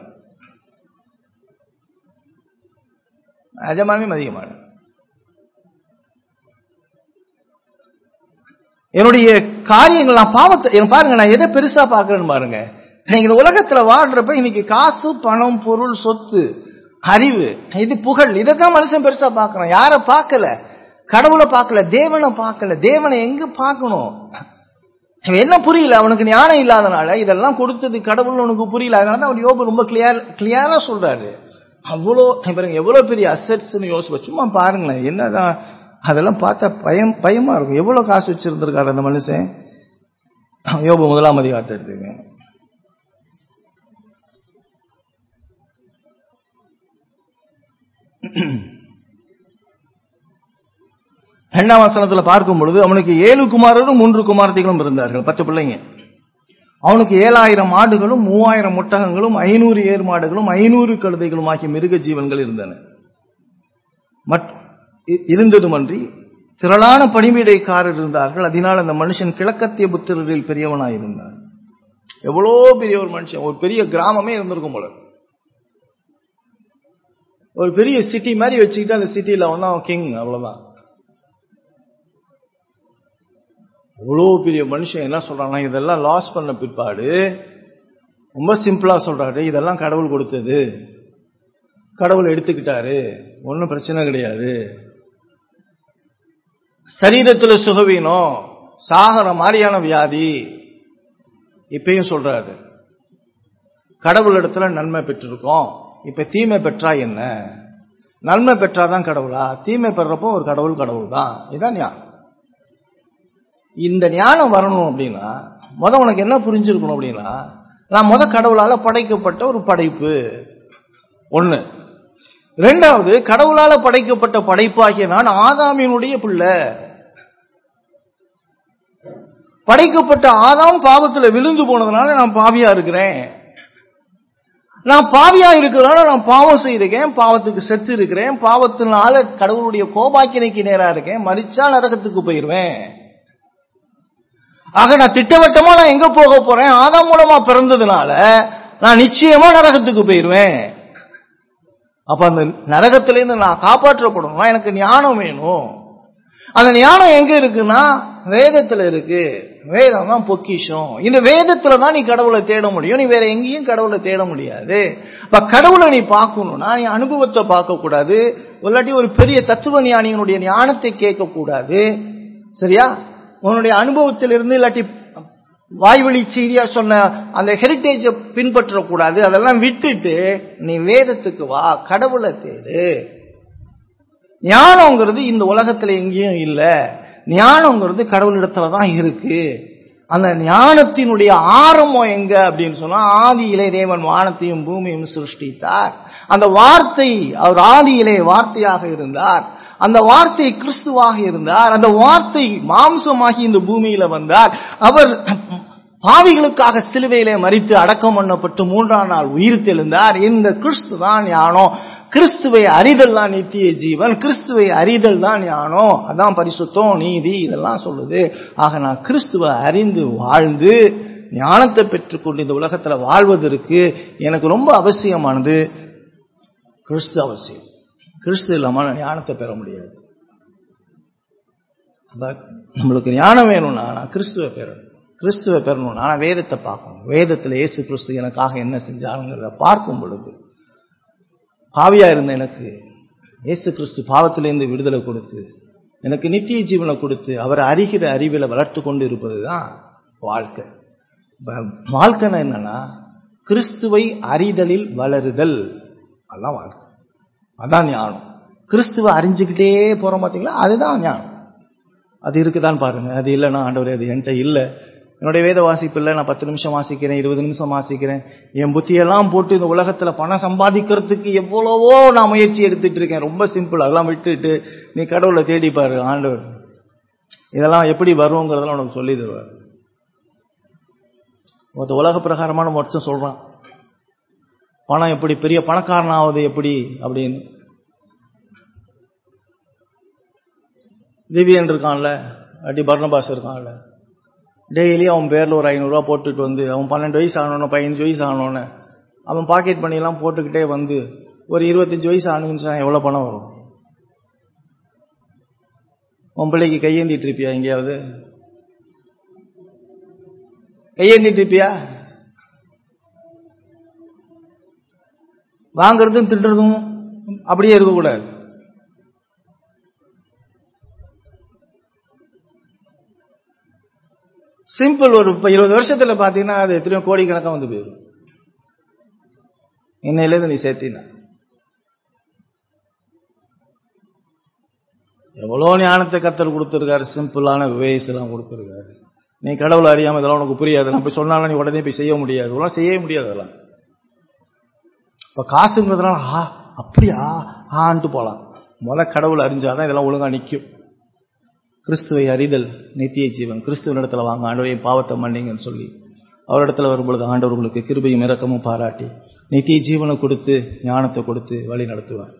நிஜமாலுமே மதிக்க மாட்டான் என்னுடைய காரியங்கள் நான் பாவத்தை பாருங்க நான் எதை பெருசா பாக்குறேன்னு பாருங்க நீங்க இந்த உலகத்துல வாழ்றப்ப இன்னைக்கு காசு பணம் பொருள் சொத்து அறிவு இது புகழ் இதைத்தான் மனுஷன் பெருசா பார்க்கறான் யார பார்க்கல கடவுளை பார்க்கல தேவனை பார்க்கல தேவனை எங்க பார்க்கணும் என்ன புரியல அவனுக்கு ஞானம் இல்லாதனால இதெல்லாம் கொடுத்தது கடவுள் உனக்கு புரியல அதனால தான் அவர் யோபு ரொம்ப கிளியர் கிளியரா சொல்றாரு அவ்வளோ பாருங்க எவ்வளவு பெரிய அசட்ஸ்னு யோசிப்ப சும்மா பாருங்களேன் என்னதான் அதெல்லாம் பார்த்தா பயம் பயமா இருக்கும் எவ்வளவு காசு வச்சிருந்திருக்காரு அந்த மனுஷன் யோபு முதலாம் அதிகாரத்தை எடுத்துங்க இரண்டாம் வசனத்துல பார்க்கும் பொழுது அவனுக்கு ஏழு குமாரரும் மூன்று குமாரத்திகளும் இருந்தார்கள் பத்து பிள்ளைங்க அவனுக்கு ஏழாயிரம் ஆடுகளும் மூவாயிரம் ஒட்டகங்களும் ஐநூறு ஏர் மாடுகளும் ஐநூறு கழுதைகளும் ஆகிய மிருக ஜீவன்கள் இருந்தன இருந்ததுமன்றி திரளான பணிமீடைக்காரர் இருந்தார்கள் அதனால் அந்த மனுஷன் கிழக்கத்திய புத்திரரில் பெரியவனாயிருந்தான் எவ்வளோ பெரிய ஒரு மனுஷன் ஒரு பெரிய கிராமமே இருந்திருக்கும் போல ஒரு பெரிய சிட்டி மாதிரி வச்சுக்கிட்டு அந்த சிட்டியில வந்து அவன் கிங் அவ்வளவுதான் அவ்வளோ பெரிய மனுஷன் என்ன சொல்றான்னா இதெல்லாம் லாஸ் பண்ண பிற்பாடு ரொம்ப சிம்பிளா சொல்றாரு இதெல்லாம் கடவுள் கொடுத்தது கடவுள் எடுத்துக்கிட்டாரு ஒன்றும் பிரச்சனை கிடையாது சரீரத்துல சுகவீனம் சாகர மாதிரியான வியாதி இப்பயும் சொல்றாரு கடவுள் இடத்துல நன்மை பெற்றிருக்கோம் இப்ப தீமை பெற்றா என்ன நன்மை பெற்றாதான் கடவுளா தீமை பெறப்போ ஒரு கடவுள் கடவுள் தான் இதான் ஞானம் இந்த ஞானம் வரணும் அப்படின்னா முத உனக்கு என்ன புரிஞ்சிருக்கணும் அப்படின்னா நான் முத கடவுளால படைக்கப்பட்ட ஒரு படைப்பு ஒண்ணு ரெண்டாவது கடவுளால படைக்கப்பட்ட படைப்பாகிய நான் ஆதாமினுடைய பிள்ளை படைக்கப்பட்ட ஆதாம் பாவத்துல விழுந்து போனதுனால நான் பாவியா இருக்கிறேன் நான் பாவியா இருக்கிறதுனால நான் பாவம் செய்திருக்கேன் பாவத்துக்கு செத்து இருக்கிறேன் பாவத்தினால கடவுளுடைய கோபாக்கினைக்கு நேரா இருக்கேன் மறிச்சா நரகத்துக்கு போயிருவேன் ஆக நான் திட்டவட்டமா நான் எங்க போக போறேன் ஆதாம் மூலமா பிறந்ததுனால நான் நிச்சயமா நரகத்துக்கு போயிருவேன் அப்ப அந்த நரகத்திலேருந்து நான் காப்பாற்றப்படணும்னா எனக்கு ஞானம் வேணும் அந்த ஞானம் எங்க இருக்குன்னா வேதத்துல இருக்கு வேதம் தான் பொக்கிஷம் இந்த வேதத்துல தான் நீ கடவுளை தேட முடியும் நீ வேற எங்கேயும் கடவுளை தேட முடியாது இப்ப கடவுளை நீ பார்க்கணும்னா நீ அனுபவத்தை பார்க்க கூடாது இல்லாட்டி ஒரு பெரிய தத்துவ ஞானியினுடைய ஞானத்தை கேட்க கூடாது சரியா உன்னுடைய அனுபவத்திலிருந்து இல்லாட்டி வாய்வழி செய்தியா சொன்ன அந்த ஹெரிட்டேஜை பின்பற்றக்கூடாது அதெல்லாம் விட்டுட்டு நீ வேதத்துக்கு வா கடவுளை தேடு ஞானங்கிறது இந்த உலகத்துல எங்கேயும் இல்ல ஞானங்கிறது கடவுளிடத்துல தான் இருக்கு அந்த ஞானத்தினுடைய ஆரம்பம் எங்க அப்படின்னு சொன்னா ஆதியிலே தேவன் வானத்தையும் பூமியும் சிருஷ்டித்தார் அந்த வார்த்தை அவர் ஆதியிலே வார்த்தையாக இருந்தார் அந்த வார்த்தை கிறிஸ்துவாக இருந்தார் அந்த வார்த்தை மாம்சமாகி இந்த பூமியில வந்தார் அவர் பாவிகளுக்காக சிலுவையிலே மறித்து அடக்கம் பண்ணப்பட்டு மூன்றாம் நாள் உயிர் தெழுந்தார் இந்த கிறிஸ்து தான் ஞானம் கிறிஸ்துவை அறிதல் தான் நித்திய ஜீவன் கிறிஸ்துவை அறிதல் தான் ஞானம் அதான் பரிசுத்தம் நீதி இதெல்லாம் சொல்லுது ஆக நான் கிறிஸ்துவை அறிந்து வாழ்ந்து ஞானத்தை பெற்றுக்கொண்டு இந்த உலகத்துல வாழ்வதற்கு எனக்கு ரொம்ப அவசியமானது கிறிஸ்து அவசியம் கிறிஸ்து இல்லாம நான் ஞானத்தை பெற முடியாது நம்மளுக்கு ஞானம் வேணும்னா நான் கிறிஸ்துவை பெறணும் கிறிஸ்துவை பெறணும்னா நான் வேதத்தை பார்க்கணும் வேதத்தில் இயேசு கிறிஸ்து எனக்காக என்ன செஞ்சாருங்கிறத பார்க்கும் பொழுது பாவியா இருந்த எனக்கு இயேசு கிறிஸ்து பாவத்திலிருந்து விடுதலை கொடுத்து எனக்கு நித்திய ஜீவனை கொடுத்து அவர் அறிகிற அறிவில் வளர்த்து கொண்டு இருப்பது தான் வாழ்க்கை வாழ்க்கைன்னா என்னன்னா கிறிஸ்துவை அறிதலில் வளருதல் அதான் வாழ்க்கை அதான் ஞானம் கிறிஸ்துவை அறிஞ்சுக்கிட்டே போறோம் பார்த்தீங்களா அதுதான் ஞானம் அது இருக்குதான் பாருங்க அது இல்லைன்னா ஆண்டவர் அது என்கிட்ட இல்லை என்னுடைய வேத வாசிப்பு இல்லை நான் பத்து நிமிஷம் வாசிக்கிறேன் இருபது நிமிஷம் வாசிக்கிறேன் என் புத்தியெல்லாம் போட்டு இந்த உலகத்துல பணம் சம்பாதிக்கிறதுக்கு எவ்வளவோ நான் முயற்சி எடுத்துட்டு இருக்கேன் ரொம்ப சிம்பிள் அதெல்லாம் விட்டுட்டு நீ கடவுளை தேடி பாரு ஆண்டவர் இதெல்லாம் எப்படி வருவோங்கிறதெல்லாம் உனக்கு சொல்லி தருவார் ஒருத்த உலக பிரகாரமான மொத்தம் சொல்றான் பணம் எப்படி பெரிய பணக்காரன் ஆகுது எப்படி அப்படின்னு திவ்யன் இருக்கான்ல அடி பர்ணபாஸ் இருக்கான்ல டெய்லி அவன் பேரில் ஒரு ஐநூறுரூவா போட்டுட்டு வந்து அவன் பன்னெண்டு வயசு ஆனோன்னு பதினஞ்சு வயசு ஆனோன்னு அவன் பாக்கெட் பண்ணியெல்லாம் போட்டுக்கிட்டே வந்து ஒரு இருபத்தஞ்சு வயசு ஆனதுன்னு எவ்வளோ பணம் வரும் உன் பிள்ளைக்கு கையேந்திட்டு இருப்பியா எங்கேயாவது கையேந்திட்டு இருப்பியா வாங்குறதும் திட்டுறதும் அப்படியே இருக்கக்கூடாது சிம்பிள் ஒரு இப்போ இருபது வருஷத்துல பார்த்தீங்கன்னா அது எத்தனையோ கோடிக்கணக்காக வந்து போயிடும் இன்னையிலேருந்து நீ சேர்த்தினா எவ்வளோ ஞானத்தை கத்தர் கொடுத்துருக்காரு சிம்பிளான வேஸ் எல்லாம் கொடுத்துருக்காரு நீ கடவுளை அறியாம இதெல்லாம் உனக்கு புரியாது நம்ம சொன்னாலும் நீ உடனே போய் செய்ய முடியாது இதெல்லாம் செய்ய முடியாது அதெல்லாம் இப்போ காசுங்கிறதுனால ஆ அப்படியா ஆன்ட்டு போகலாம் முத கடவுள் அறிஞ்சாதான் இதெல்லாம் ஒழுங்கா நிற்கும் கிறிஸ்துவை அறிதல் நித்திய ஜீவன் கிறிஸ்துவனிடத்துல வாங்க ஆண்டவரை பாவத்தை மன்னிங்கன்னு சொல்லி அவரிடத்துல வரும்பொழுது ஆண்டவர் உங்களுக்கு கிருபையும் இறக்கமும் பாராட்டி நித்திய ஜீவனை கொடுத்து ஞானத்தை கொடுத்து வழி நடத்துவார்